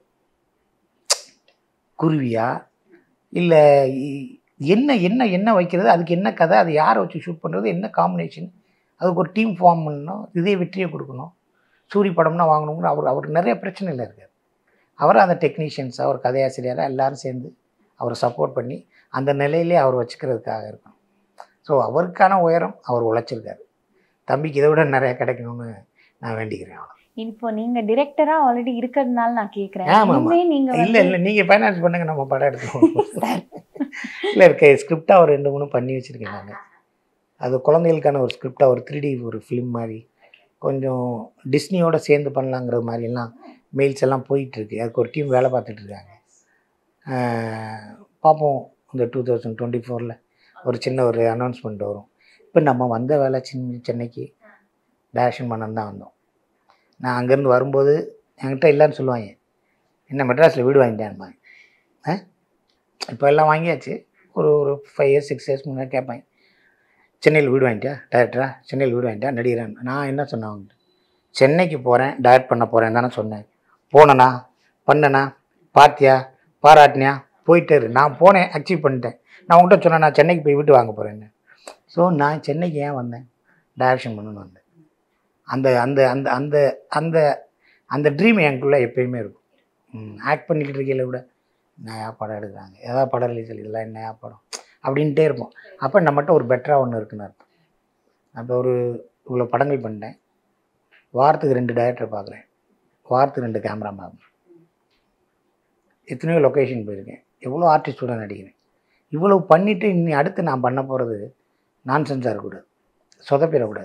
[SPEAKER 2] குருவியா இல்லை என்ன என்ன என்ன வைக்கிறது அதுக்கு என்ன கதை அது யாரை வச்சு ஷூட் பண்ணுறது என்ன காம்பினேஷன் அதுக்கு ஒரு டீம் ஃபார்ம் பண்ணணும் இதே வெற்றியை கொடுக்கணும் சூரி படம்னா வாங்கணும்னு அவர் அவருக்கு நிறைய பிரச்சனையில் இருக்கார் அவர் அந்த டெக்னீஷியன்ஸ் அவர் கதையாசிரியராக எல்லாரும் சேர்ந்து அவரை சப்போர்ட் பண்ணி அந்த நிலையிலே அவர் வச்சுக்கிறதுக்காக இருக்கணும் ஸோ அவருக்கான உயரம் அவர் உழைச்சிருக்காரு தம்பிக்கு இதை விட நிறைய கிடைக்கணும்னு நான் வேண்டிக்கிறேன் அவ்வளோ
[SPEAKER 3] இப்போ நீங்க டிரெக்டரா ஆல்ரெடி இருக்கிறதுனால நான் கேக்குறேன்
[SPEAKER 2] ஆமா, ஆமா.
[SPEAKER 3] இனிமே நீங்க
[SPEAKER 2] இல்லை
[SPEAKER 3] வந்து
[SPEAKER 2] இல்லை நீங்கள் ஃபைனான்ஸ் பண்ணுங்க நம்ம படம் எடுத்துக்கோம் இல்லை இருக்க ஸ்கிரிப்டாக ஒரு ரெண்டு மூணு பண்ணி வச்சுருக்கேன் நான் அது குழந்தைகளுக்கான ஒரு ஸ்கிரிப்டாக ஒரு த்ரீ டி ஒரு ஃபிலிம் மாதிரி கொஞ்சம் டிஸ்னியோட சேர்ந்து பண்ணலாங்கிற மாதிரிலாம் மெயில்ஸ் எல்லாம் போயிட்டுருக்கு அதுக்கு ஒரு டீம் வேலை பார்த்துட்டு இருக்காங்க ஆஹ் பார்ப்போம் இந்த டூ தௌசண்ட் டுவெண்ட்டி ஃபோரில் ஒரு சின்ன ஒரு அனௌன்ஸ்மெண்ட் வரும் இப்போ நம்ம வந்த வேலை சின்ன சென்னைக்கு டேரக்ஷன் பண்ண தான் வந்தோம் நான் அங்கேருந்து வரும்போது என்கிட்ட இல்லைன்னு சொல்லுவாங்க என்ன மெட்ராஸில் வீடு வாங்கிட்டேன்பாங்க ஆ இப்போ எல்லாம் வாங்கியாச்சு ஒரு ஒரு ஃபைவ் இயர்ஸ் சிக்ஸ் இயர்ஸ் முன்னாடி கேட்பாங்க சென்னையில் வீடு வாங்கிட்டியா டேரக்டரா சென்னையில் வீடு வாங்கிட்டியா நடிகிறேன் நான் என்ன சொன்னேன் அவங்ககிட்ட சென்னைக்கு போகிறேன் டைரக்ட் பண்ண போகிறேன் தானே சொன்னேன் போனேனா பண்ணனா பார்த்தியா பாராட்டினியா போயிட்டே இரு நான் போனேன் அச்சீவ் பண்ணிட்டேன் நான் உங்கள்கிட்ட சொன்னேன் நான் சென்னைக்கு போய் வீட்டு வாங்க போகிறேன்னு ஸோ நான் சென்னைக்கு ஏன் வந்தேன் டைரக்ஷன் பண்ணணும்னு வந்தேன் அந்த அந்த அந்த அந்த அந்த அந்த ட்ரீம் எனக்குள்ளே எப்பயுமே இருக்கும் ஆக்ட் பண்ணிக்கிட்டு இருக்கையில கூட நயா படம் எடுக்கிறாங்க ஏதாவது படம் ரிலீஸ் இதெல்லாம் என்னையா படம் அப்படின்ட்டே இருப்போம் அப்போ நம்மகிட்ட ஒரு பெட்டராக ஒன்று இருக்குன்னு அர்த்தம் அப்போ ஒரு இவ்வளோ படங்கள் பண்ணிட்டேன் வாரத்துக்கு ரெண்டு டைரக்டர் பார்க்குறேன் வாரத்துக்கு ரெண்டு கேமரா பார்க்குறேன் எத்தனையோ லொக்கேஷன் போயிருக்கேன் எவ்வளோ ஆர்டிஸ்டோட நடிக்கிறேன் இவ்வளோ பண்ணிவிட்டு இனி அடுத்து நான் பண்ண போகிறது நான்சென்ஸாக இருக்கக்கூடாது சொதப்பிடக்கூடாது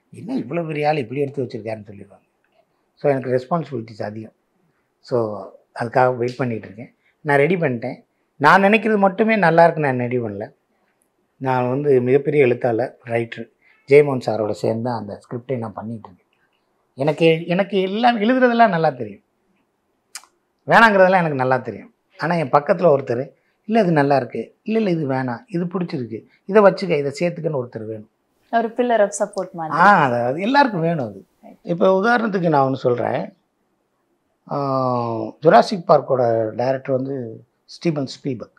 [SPEAKER 2] என்ன இவ்வளோ பெரிய ஆள் இப்படி எடுத்து வச்சுருக்காருன்னு சொல்லிடுவாங்க ஸோ எனக்கு ரெஸ்பான்சிபிலிட்டிஸ் அதிகம் ஸோ அதுக்காக வெயிட் பண்ணிகிட்டு இருக்கேன் நான் ரெடி பண்ணிட்டேன் நான் நினைக்கிறது மட்டுமே நல்லா இருக்கு நான் ரெடி பண்ணல நான் வந்து மிகப்பெரிய எழுத்தாளர் ரைட்ரு ஜெயமோகன் சாரோட சேர்ந்து தான் அந்த ஸ்கிரிப்டை நான் பண்ணிகிட்டு இருக்கேன் எனக்கு எனக்கு எல்லாம் எழுதுறதெல்லாம் நல்லா தெரியும் வேணாங்கிறதெல்லாம் எனக்கு நல்லா தெரியும் ஆனால் என் பக்கத்தில் ஒருத்தர் இல்லை இது நல்லா இருக்கு இல்லை இல்லை இது வேணாம் இது பிடிச்சிருக்கு இதை வச்சுக்க இதை சேர்த்துக்கன்னு ஒருத்தர் வேணும்
[SPEAKER 3] ஒரு பில்லர் ஆஃப் சப்போர்ட் மாதிரி
[SPEAKER 2] ஆ அது அது எல்லாருக்கும் வேணும் அது இப்போ உதாரணத்துக்கு நான் ஒன்று சொல்கிறேன் ஜுராசிக் பார்க்கோட டைரக்டர் வந்து ஸ்டீபன் ஸ்பீல்பர்க்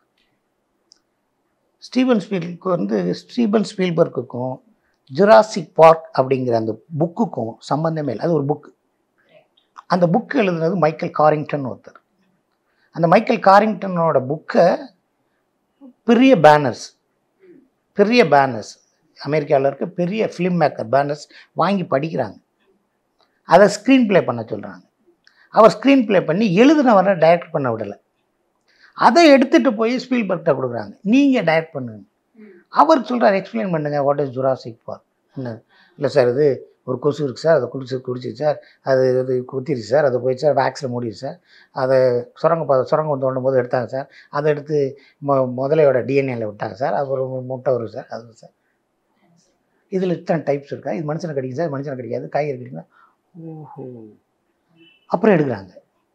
[SPEAKER 2] ஸ்டீபன் ஸ்பீல்க்கு வந்து ஸ்டீபன் ஸ்பீல்பர்க்குக்கும் ஜுராசிக் பார்க் அப்படிங்கிற அந்த புக்குக்கும் சம்பந்தமே இல்லை அது ஒரு புக்கு அந்த புக்கு எழுதுனது மைக்கேல் காரிங்டன் ஒருத்தர் அந்த மைக்கேல் காரிங்டனோட புக்கை பெரிய பேனர்ஸ் பெரிய பேனர்ஸ் அமெரிக்காவில் இருக்க பெரிய ஃபிலிம் மேக்கர் பேனர்ஸ் வாங்கி படிக்கிறாங்க அதை ஸ்க்ரீன் ப்ளே பண்ண சொல்கிறாங்க அவர் ஸ்க்ரீன் ப்ளே பண்ணி எழுதுனவரை டைரக்ட் பண்ண விடலை அதை எடுத்துகிட்டு போய் ஸ்பீல்பர்க்கிட்ட கொடுக்குறாங்க நீங்கள் டைரக்ட் பண்ணுங்க அவர் சொல்கிறார் எக்ஸ்பிளைன் பண்ணுங்கள் வாட் இஸ் ஜுராசிக் பார்க் என்ன இல்லை சார் இது ஒரு கொசு இருக்குது சார் அதை குடிச்சு குடிச்சிச்சு சார் அது இது குத்திருச்சு சார் அது போயிடுச்சு சார் வேக்ஸில் மூடிடுச்சு சார் அதை சுரங்க பா சுரங்கம் தோண்டும் போது எடுத்தாங்க சார் அதை எடுத்து மொ முதலையோட டிஎன்ஏல விட்டாங்க சார் அது ஒரு முட்டை வரும் சார் அது சார் இதில் இத்தனை டைப்ஸ் இருக்கா இது மனுஷனை கடிக்கும் சார் மனுஷனை கடிக்காது காய்கறி கடிக்கும் ஓஹோ அப்புறம் எடுக்கிறாங்க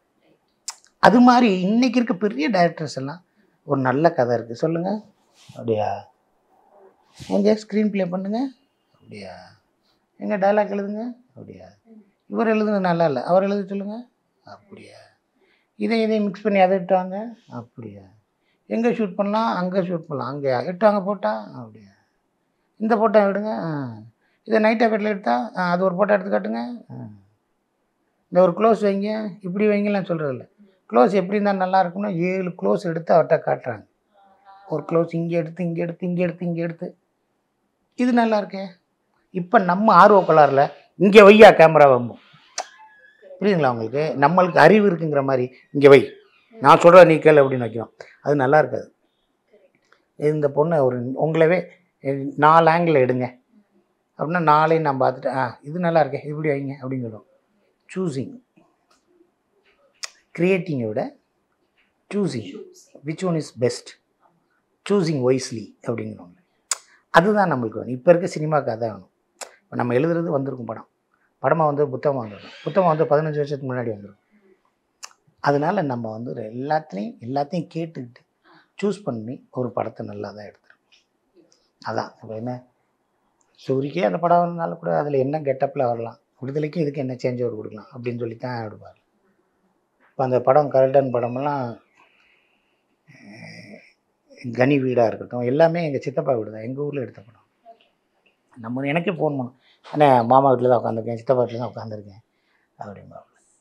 [SPEAKER 2] அது மாதிரி இன்னைக்கு இருக்க பெரிய டைரக்டர்ஸ் எல்லாம் ஒரு நல்ல கதை இருக்குது சொல்லுங்கள் அப்படியா எங்க ஸ்க்ரீன் ப்ளே பண்ணுங்க அப்படியா எங்க டைலாக் எழுதுங்க அப்படியா இவர் எழுதுனது நல்லா இல்லை அவர் எழுத சொல்லுங்க அப்படியா இதை இதை மிக்ஸ் பண்ணி அதை இட்டாங்க அப்படியா எங்கே ஷூட் பண்ணலாம் அங்கே ஷூட் பண்ணலாம் அங்கேயா எட்டாங்க போட்டா அப்படியா இந்த ஃபோட்டோ எடுங்க ஆ. இதை நைட் எஃபெக்டில் எடுத்தா ஆ, அது ஒரு ஃபோட்டோ எடுத்து காட்டுங்க ஆ. இந்த ஒரு க்ளோஸ் வைங்க இப்படி வைங்கலாம் சொல்கிறதில்ல க்ளோஸ் எப்படி இருந்தால் நல்லா இருக்கும்னா ஏழு க்ளோஸ் எடுத்து அவர்கிட்ட காட்டுறாங்க ஒரு க்ளோஸ் இங்கே எடுத்து இங்கே எடுத்து இங்கே எடுத்து இங்கே எடுத்து இது நல்லா இருக்கே இப்போ நம்ம ஆர்வ கலரில் இங்கே வையா கேமரா வைப்போம் புரியுதுங்களா உங்களுக்கு நம்மளுக்கு அறிவு இருக்குங்கிற மாதிரி இங்கே வை நான் சொல்கிற நீ கேளு அப்படின்னு வைக்கிறோம் அது நல்லா இருக்காது இந்த பொண்ணை ஒரு உங்களவே எ- நாலு ஆங்கிள் எடுங்க அப்படின்னா நாளையும் நான் பார்த்துட்டு ஆ இது நல்லா இருக்கே இப்படி வைங்க அப்படின்னு சொல்லுவோம் சூஸிங் கிரியேட்டிங்கை விட choosing which one is best choosing wisely அப்படிங்கிறோம் அதுதான் நம்மளுக்கு வேணும் இப்போ இருக்க சினிமாவுக்கு அதான் வேணும் இப்போ நம்ம எழுதுறது வந்திருக்கும் படம் படமாக வந்து புத்தகமாக வந்துருக்கும் புத்தகம் வந்து பதினஞ்சு வருஷத்துக்கு முன்னாடி வந்துடும் அதனால நம்ம வந்து ஒரு எல்லாத்துலேயும் எல்லாத்தையும் கேட்டுக்கிட்டு சூஸ் பண்ணி ஒரு படத்தை நல்லா தான் எடுத்துரும் அதான் இப்போ என்ன சூரிக்கே அந்த படம் வரனால கூட அதில் என்ன கெட்டப்பில் வரலாம் விடுதலைக்கும் இதுக்கு என்ன சேஞ்ச் ஓவர் கொடுக்கலாம் அப்படின்னு சொல்லி தான் எடுப்பார் இப்போ அந்த படம் கருடன் படமெல்லாம் அஹ், கனி வீடாக இருக்கட்டும் எல்லாமே எங்கள் சித்தப்பா வீடு தான் எங்கள் ஊரில் எடுத்த படம் நம்ம எனக்கே ஃபோன் பண்ணோம் அண்ணே மாமா வீட்டில் தான் உட்காந்துருக்கேன் சித்தப்பா வீட்டில் தான் உட்காந்துருக்கேன் அப்படிம்பா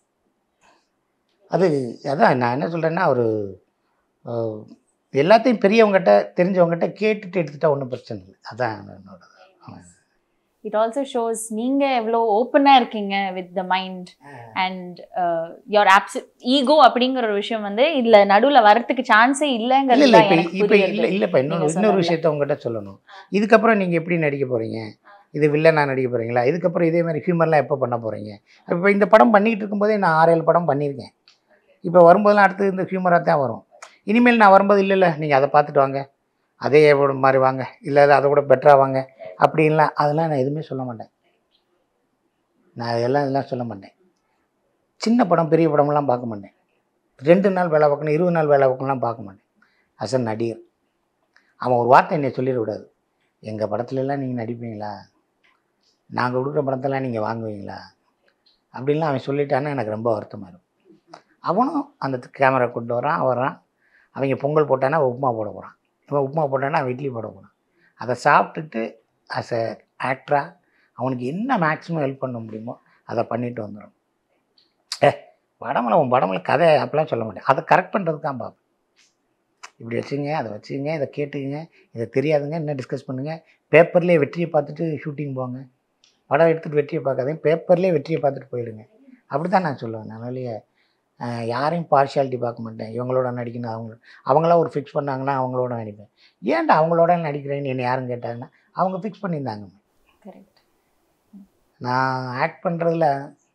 [SPEAKER 2] அது அதான் நான் என்ன சொல்கிறேன்னா ஒரு அஹ், எல்லாத்தையும் பெரியவங்ககிட்ட தெரிஞ்சவங்ககிட்ட கேட்டுட்டு எடுத்துட்டா ஒன்றும் பிரச்சனை இல்லை அதான் என்னோட
[SPEAKER 3] இட் ஆல்சோ ஷோஸ் நீங்க எவ்வளோ ஓப்பனா இருக்கீங்க with the mind and your ops ego அப்படிங்கிற ஒரு விஷயம் வந்து இதுல நடுவுல வரதுக்கு சான்ஸே
[SPEAKER 2] இல்லை
[SPEAKER 3] இல்லைங்கிறது
[SPEAKER 2] இல்லை
[SPEAKER 3] தான்
[SPEAKER 2] இப்போ
[SPEAKER 3] எனக்கு
[SPEAKER 2] இப்போ
[SPEAKER 3] புரியுது
[SPEAKER 2] இல்லை இல்லைப்பா இன்னொரு
[SPEAKER 3] நீங்க
[SPEAKER 2] இன்னொரு
[SPEAKER 3] சொன்னதுல.
[SPEAKER 2] விஷயத்த உங்ககிட்ட சொல்லணும் இதுக்கப்புறம் நீங்கள் எப்படி நடிக்க போகிறீங்க இது வில்லனா நடிக்க போகிறீங்களா இதுக்கப்புறம் இதே மாதிரி ஹியூமர்லாம் எப்போ பண்ண போகிறீங்க இப்போ இந்த படம் பண்ணிகிட்டு இருக்கும்போதே நான் ஆறு ஏழு படம் பண்ணியிருக்கேன் இப்போ வரும்போதெல்லாம் அடுத்து இந்த ஹியூமராக தான் வரும் இனிமேல் நான் வரும்போது இல்லை இல்லை நீங்கள் அதை பார்த்துட்டு வாங்க அதே ஒரு மாதிரி வாங்க இல்லை அதை விட பெட்டராக வாங்க அப்படின்லாம் அதெல்லாம் நான் எதுவுமே சொல்ல மாட்டேன் நான் அதெல்லாம் இதெல்லாம் சொல்ல மாட்டேன் சின்ன படம் பெரிய படமெல்லாம் பார்க்க மாட்டேன் ரெண்டு நாள் வேலை பார்க்கணும் இருபது நாள் வேலை பார்க்கணும்லாம் பார்க்க மாட்டேன் அஸ் அ நடிகர் அவன் ஒரு வார்த்தை என்னை சொல்லிடக்கூடாது எங்கள் படத்துலலாம் நீங்கள் நடிப்பீங்களா நாங்கள் கொடுக்குற படத்தெல்லாம் நீங்கள் வாங்குவீங்களா அப்படின்லாம் அவன் சொல்லிட்டான்னா எனக்கு ரொம்ப வருத்தமாக இருக்கும் அவனும் அந்த கேமரா கொண்டு வரான் வரான் அவங்க பொங்கல் போட்டானா உப்புமா போட போகிறான் இவன் உப்புமா போட்டானா அவன் இட்லி போட போகிறான் அதை சாப்பிட்டுட்டு அஸ் அ ஆக்டராக அவனுக்கு என்ன மேக்ஸிமம் ஹெல்ப் பண்ண முடியுமோ அதை பண்ணிட்டு வந்துடும் ஏ படமில் உன் படமில் கதை அப்படிலாம் சொல்ல மாட்டேன் அதை கரெக்ட் பண்ணுறதுக்கு தான் பார்ப்பேன் இப்படி வச்சுங்க அதை வச்சுங்க இதை கேட்டுக்குங்க இதை தெரியாதுங்க என்ன டிஸ்கஸ் பண்ணுங்கள் பேப்பர்லேயே வெற்றியை பார்த்துட்டு ஷூட்டிங் போங்க படம் எடுத்துகிட்டு வெற்றியை பார்க்காதீங்க பேப்பர்லேயே வெற்றியை பார்த்துட்டு போயிடுங்க அப்படி தான் நான் சொல்லுவேன் நான் வெளியே யாரையும் பார்ஷியாலிட்டி பார்க்க மாட்டேன் இவங்களோட நடிக்கணும் அவங்க அவங்களாம் ஒரு ஃபிக்ஸ் பண்ணாங்கன்னா அவங்களோட நடிப்பேன் ஏன்டா அவங்களோட நடிக்கிறேன்னு என்னை யாரும் கேட்டாங்கன்னா அவங்க ஃபிக்ஸ் பண்ணியிருந்தாங்க
[SPEAKER 3] கரெக்ட்
[SPEAKER 2] நான் ஆக்ட் பண்ணுறதுல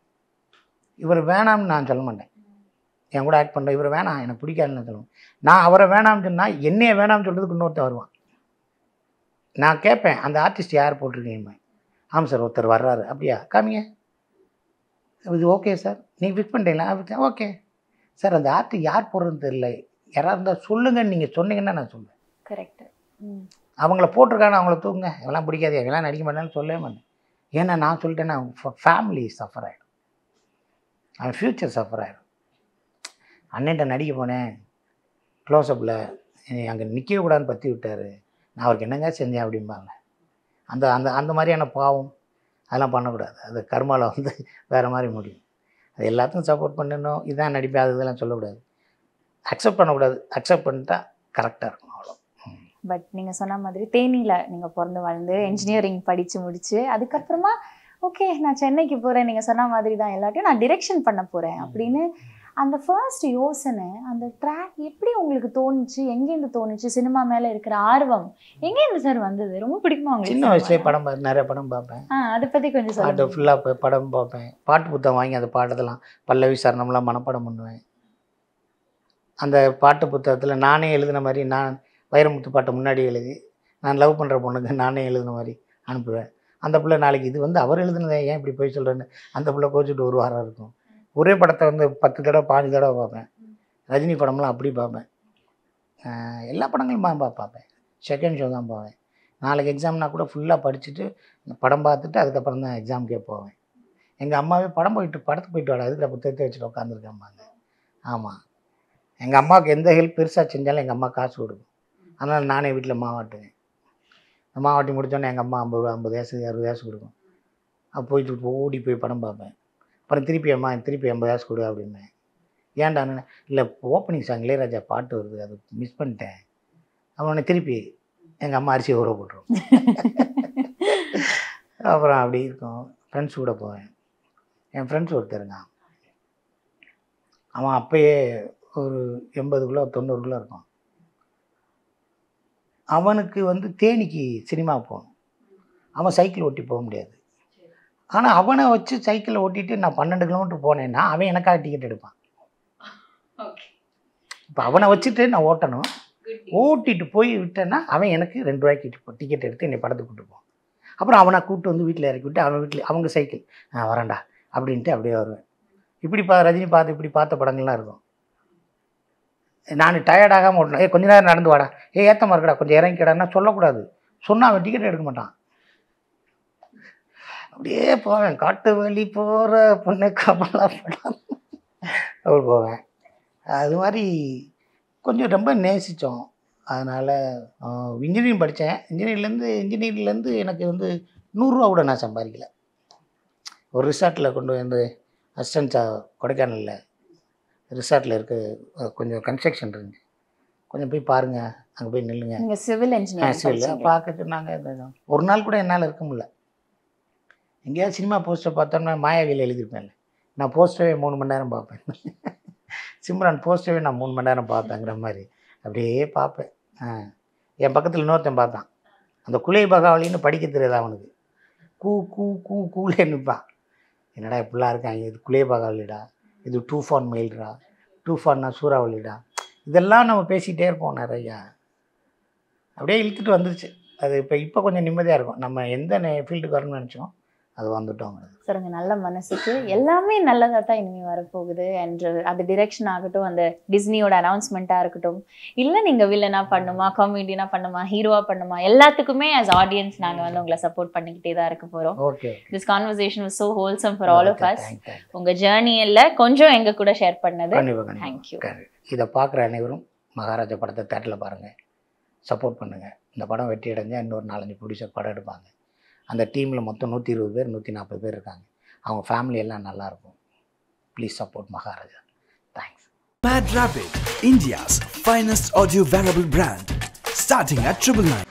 [SPEAKER 2] இவர் வேணாம்னு நான் சொல்ல மாட்டேன் என் கூட ஆக்ட் பண்ணுற இவர் வேணாம் எனக்கு பிடிக்காதுன்னு நான் சொல்லுவேன் நான் அவரை வேணாம்னு சொன்னால் என்னைய வேணாம்னு சொல்கிறதுக்கு இன்னொருத்தர் வருவான் நான் கேட்பேன் அந்த ஆர்டிஸ்ட் யார் போட்டிருக்கீங்க ஆமாம் சார் ஒருத்தர் வர்றாரு அப்படியா காமிங்க இது ஓகே சார் நீங்கள் ஃபிக்ஸ் பண்ணிட்டீங்களா ஓகே சார் அந்த ஆர்ட் யார் போடுறதுன்னு தெரியல யாராக இருந்தால் சொல்லுங்கன்னு நீங்கள் சொன்னீங்கன்னா நான் சொல்லுவேன்
[SPEAKER 3] கரெக்ட்
[SPEAKER 2] அவங்கள போட்டிருக்காங்க அவங்கள தூக்குங்க இதெல்லாம் பிடிக்காது இதெல்லாம் நடிக்க மாட்டேன்னு சொல்லவே மாட்டேன் ஏன்னா நான் சொல்லிட்டேன்னா ஃபேமிலி சஃபர் ஆகிடும் அவன் ஃப்யூச்சர் சஃபர் ஆகிடும் அண்ணன்ட்ட நடிக்க போனேன் க்ளோஸ்அப்பில் அங்கே நிற்கவே கூடாதுன்னு பற்றி விட்டார் நான் அவருக்கு என்னங்க செஞ்சேன் அப்படிம்பாங்க அந்த அந்த அந்த மாதிரியான பாவம் அதெல்லாம் பண்ணக்கூடாது அது கர்மாவில் வந்து வேறு மாதிரி முடியும் அது எல்லாத்துக்கும் சப்போர்ட் பண்ணணும் இதான் நடிப்பேன் அது இதெல்லாம் சொல்லக்கூடாது அக்செப்ட் பண்ணக்கூடாது அக்செப்ட் பண்ணிட்டா கரெக்டாக இருக்கும் அவ்வளோ
[SPEAKER 3] பட் நீங்க சொன்ன மாதிரி தேனியில நீங்க பிறந்து வளர்ந்து இன்ஜினியரிங் படிச்சு முடிச்சு அதுக்கப்புறமா ஓகே நான் சென்னைக்கு போறேன் நீங்க சொன்ன மாதிரி தான் எல்லாத்தையும் நான் டிரெக்ஷன் பண்ண போறேன் அப்படின்னு அந்த ஃபர்ஸ்ட் யோசனை அந்த ட்ராக் எப்படி உங்களுக்கு தோணுச்சு எங்கேருந்து தோணுச்சு சினிமா மேல இருக்கிற ஆர்வம் எங்கேருந்து சார் வந்தது ரொம்ப பிடிக்குமா உங்களுக்கு
[SPEAKER 2] சின்ன வயசுலேயே
[SPEAKER 3] cinema?
[SPEAKER 2] படம் பார்த்து நிறைய படம் பார்ப்பேன்
[SPEAKER 3] ஆ அதை பத்தி கொஞ்சம்
[SPEAKER 2] பாட்டு
[SPEAKER 3] சொல்லுங்க
[SPEAKER 2] ஃபுல்லாக போய் படம் பார்ப்பேன் பாட்டு புத்தகம் வாங்கி அந்த பாட்டத்தெல்லாம் பல்லவி சரணம்லாம் மனப்பாடம் பண்ணுவேன் அந்த பாட்டு புத்தகத்தில் நானே எழுதின மாதிரி நான் வைரமுத்து பாட்டை முன்னாடி எழுதி நான் லவ் பண்ணுற பொண்ணுக்கு நானே எழுதின மாதிரி அனுப்புவேன் அந்த பிள்ளை நாளைக்கு இது வந்து அவர் எழுதுனதை ஏன் இப்படி போய் சொல்கிறேன்னு அந்த பிள்ளை கோச்சிட்டு ஒரு வாரம் இருக்கும் ஒரே படத்தை வந்து பத்து தடவை பாஞ்சு தடவை பார்ப்பேன் ரஜினி படம்லாம் அப்படி பார்ப்பேன் ஆஹ் எல்லா படங்களும் பா பா- பார்ப்பேன் செகண்ட் ஷோ தான் போவேன் நாளைக்கு எக்ஸாம்னா கூட ஃபுல்லாக படிச்சுட்டு படம் பார்த்துட்டு அதுக்கப்புறம் தான் எக்ஸாமுக்கே போவேன் எங்கள் அம்மாவே படம் போயிட்டு படத்துக்கு போயிட்டு வாடா அதுக்கு புத்தகத்தை வச்சுட்டு உட்காந்துருக்கேம்பாங்க ஆமாம் எங்கள் அம்மாவுக்கு எந்த ஹெல்ப் பெருசாக செஞ்சாலும் எங்கள் அம்மா காசு கொடுக்கும் அதனால் நானே வீட்டில் மாவாட்டுவேன் மாவாட்டி முடித்தோன்னே எங்கள் அம்மா ஐம்பது ரூபா ஐம்பது காசு அறுபது காசு கொடுக்கும் அப்போ போயிட்டு ஓடி போய் படம் பார்ப்பேன் அப்புறம் திருப்பி அம்மா திருப்பி ஐம்பது காசு கொடு அப்படின்னேன் ஏன்டான்னு இல்லை ஓப்பனிங் சாங் இளையராஜா பாட்டு வருது அது மிஸ் பண்ணிட்டேன் அவனை திருப்பி எங்கள் அம்மா அரிசி ஊற போட்டுரும் அப்புறம் அப்படி இருக்கும் ஃப்ரெண்ட்ஸ் கூட போவேன் என் ஃப்ரெண்ட்ஸ் ஒருத்தருங்க அவன் அப்பயே ஒரு எண்பது கிலோ தொண்ணூறு கிலோ இருக்கும் அவனுக்கு வந்து தேனிக்கு சினிமா போகணும் அவன் சைக்கிள் ஓட்டி போக முடியாது ஆனால் அவனை வச்சு சைக்கிளை ஓட்டிட்டு நான் பன்னெண்டு கிலோமீட்டர் போனேன்னா அவன் எனக்காக டிக்கெட் எடுப்பான் இப்போ அவனை வச்சுட்டு நான் ஓட்டணும் ஓட்டிட்டு போய் விட்டேன்னா அவன் எனக்கு ரெண்டு ரூபாய்க்கு டிக்கெட் எடுத்து என்னை படத்துக்கு கூட்டு போவான் அப்புறம் அவனை கூப்பிட்டு வந்து வீட்டில் இறக்கி விட்டு அவன் வீட்டில் அவங்க சைக்கிள் நான் வரேன்டா அப்படின்ட்டு அப்படியே வருவேன் இப்படி பா ரஜினி பார்த்து இப்படி பார்த்த படங்கள்லாம் இருக்கும் நான் டயர்டாகாமல் ஓட்டணும் ஏ கொஞ்ச நேரம் நடந்து வாடா ஏ ஏத்தமா இருக்கடா கொஞ்சம் இறங்கிக்கடான்னா சொல்லக்கூடாது சொன்னால் அவன் டிக்கெட் எடுக்க மாட்டான் அப்படியே போவேன் காட்டு வழி போகிற பொண்ணு கமலா படம் அப்படி போவேன் அது மாதிரி கொஞ்சம் ரொம்ப நேசித்தோம் அதனால் இன்ஜினியரிங் படித்தேன் இன்ஜினியரிங்லேருந்து இன்ஜினியரிங்லேருந்து எனக்கு வந்து நூறுரூவா கூட நான் சம்பாதிக்கல ஒரு ரிசார்ட்டில் கொண்டு வந்து அசிஸ்டன்ஸாக கொடைக்கானலில் ரிசார்ட்டில் இருக்க அஹ், கொஞ்சம் கன்ஸ்ட்ரக்ஷன் இருந்துச்சு கொஞ்சம் போய் பாருங்கள் அங்கே போய் நில்லுங்க
[SPEAKER 3] நீங்க சிவில்
[SPEAKER 2] சிவில்
[SPEAKER 3] இன்ஜினியரிங்
[SPEAKER 2] பார்க்க சொன்னாங்க ஒரு நாள் கூட என்னால் இருக்க முடியல எங்கேயாவது சினிமா போஸ்டர் பார்த்தோம்னா மாயாவியில் எழுதியிருப்பேன்ல நான் போஸ்டரே மூணு மணி நேரம் பார்ப்பேன் சிம்ரன் போஸ்டரே நான் மூணு மணி நேரம் பார்ப்பேங்கிற மாதிரி அப்படியே பார்ப்பேன் ஆ என் பக்கத்தில் இன்னொருத்தன் பார்த்தான் அந்த குலை பகாவலின்னு படிக்க தெரியாது அவனுக்கு கூ கூ கூ கூலே நிற்பான் என்னடா இப்படிலாம் இருக்காங்க இது குலே பகாவலிடா இது டூ ஃபான் மெயில்டா டூ ஃபான்னா சூறாவளிடா இதெல்லாம் நம்ம பேசிகிட்டே இருப்போம் நிறையா அப்படியே இழுத்துட்டு வந்துருச்சு அது இப்போ இப்போ கொஞ்சம் நிம்மதியாக இருக்கும் நம்ம எந்த ஃபீல்டுக்கு வரணும்னு நினச்சோம் அது வந்துட்டோம்
[SPEAKER 3] சொல்லுங்க நல்ல மனசுக்கு எல்லாமே நல்லதா தான் இனிமே வரப்போகுது என்று அது டிரெக்ஷன் ஆகட்டும் அந்த டிஸ்னியோட அனௌன்ஸ்மெண்ட்டா இருக்கட்டும் இல்ல நீங்க வில்லனா பண்ணுமா காமெடினா பண்ணுமா ஹீரோவா பண்ணுமா எல்லாத்துக்குமே as ஆடியன்ஸ் நாங்க வந்து உங்களை சப்போர்ட் பண்ணிக்கிட்டே தான் இருக்க போறோம்
[SPEAKER 2] okay
[SPEAKER 3] this conversation was so wholesome for all of us உங்க ஜேர்னியில கொஞ்சம் எங்க கூட ஷேர் பண்ணது
[SPEAKER 2] கண்டிப்பாக
[SPEAKER 3] Thank you.
[SPEAKER 2] கண்டிப்பாக இதை பார்க்குற அனைவரும் மகாராஜா படத்தை தேட்டரில் பாருங்கள் சப்போர்ட் பண்ணுங்கள் இந்த படம் வெற்றி அடைஞ்சால் இன்னொரு நாலஞ்சு ப்ரொடியூசர் படம் எடுப்பாங்க அந்த டீமில் மொத்தம் நூற்றி இருபது பேர் நூற்றி நாற்பது பேர் இருக்காங்க அவங்க ஃபேமிலி எல்லாம் நல்லாயிருக்கும் please support Maharaja thanks
[SPEAKER 1] Mad Rabbit, India's finest audio wearable brand, starting at triple nine.